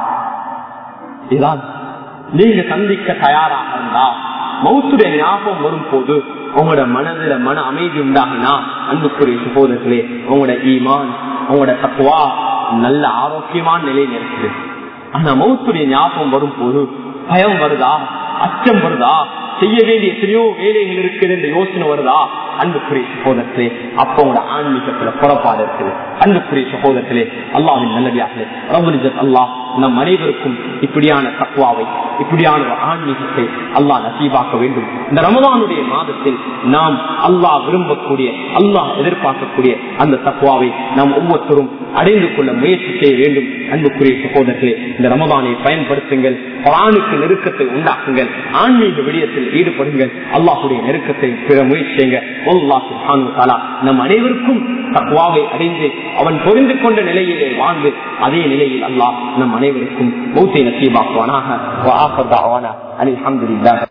இதான் நீங்க சந்திக்க தயாராக இருந்தா மௌத்துடைய ஞாபகம் வரும் போது உங்களோட மனதுல மன அமைதி உண்டாகினா அன்புக்குரிய சகோதரர்களே உங்களோட ஈமான் உங்களோட தப்புவா நல்ல ஆரோக்கியமான நிலையில் இருக்குது ஆனா மௌத்துடைய ஞாபகம் வரும் போது பயம் வருதா அச்சம் வருதா செய்ய வேண்டிய எத்தனையோ வேலைகள் இருக்குது என்ற யோசனை வருதா அன்புக்குரிய சகோதரத்திலே அப்ப உங்களோட ஆன்மீகத்துல புறப்பாடு இருக்குது அன்புக்குரிய சகோதரத்திலே அல்லாவின் நல்லவியாக ரபுலிஜத் அல்லாஹ் நம் அனைவருக்கும் இப்படியான தக்குவாவை இப்படியான ஒரு ஆன்மீகத்தை அல்லாஹ் நசீபாக்க வேண்டும் இந்த ரமதானுடைய மாதத்தில் நாம் அல்லாஹ் விரும்பக்கூடிய அல்லாஹ் எதிர்பார்க்கக்கூடிய அந்த தக்குவாவை நாம் ஒவ்வொருத்தரும் அடைந்து கொள்ள முயற்சி செய்ய வேண்டும் அன்புக்குரிய சகோதரர்களே இந்த ரமதானை பயன்படுத்துங்கள் குரானுக்கு நெருக்கத்தை உண்டாக்குங்கள் ஆன்மீக விடயத்தில் ஈடுபடுங்கள் அல்லாஹுடைய நெருக்கத்தை பெற முயற்சி செய்யுங்க நம் அனைவருக்கும் தக்குவாவை அடைந்து அவன் பொருந்து கொண்ட நிலையிலே வாழ்ந்து அதே நிலையில் அல்லாஹ் நம் அனைவருக்கும் மௌத்தை நசீபாக்குவானாக அலி அஹமதுல்லாஹ்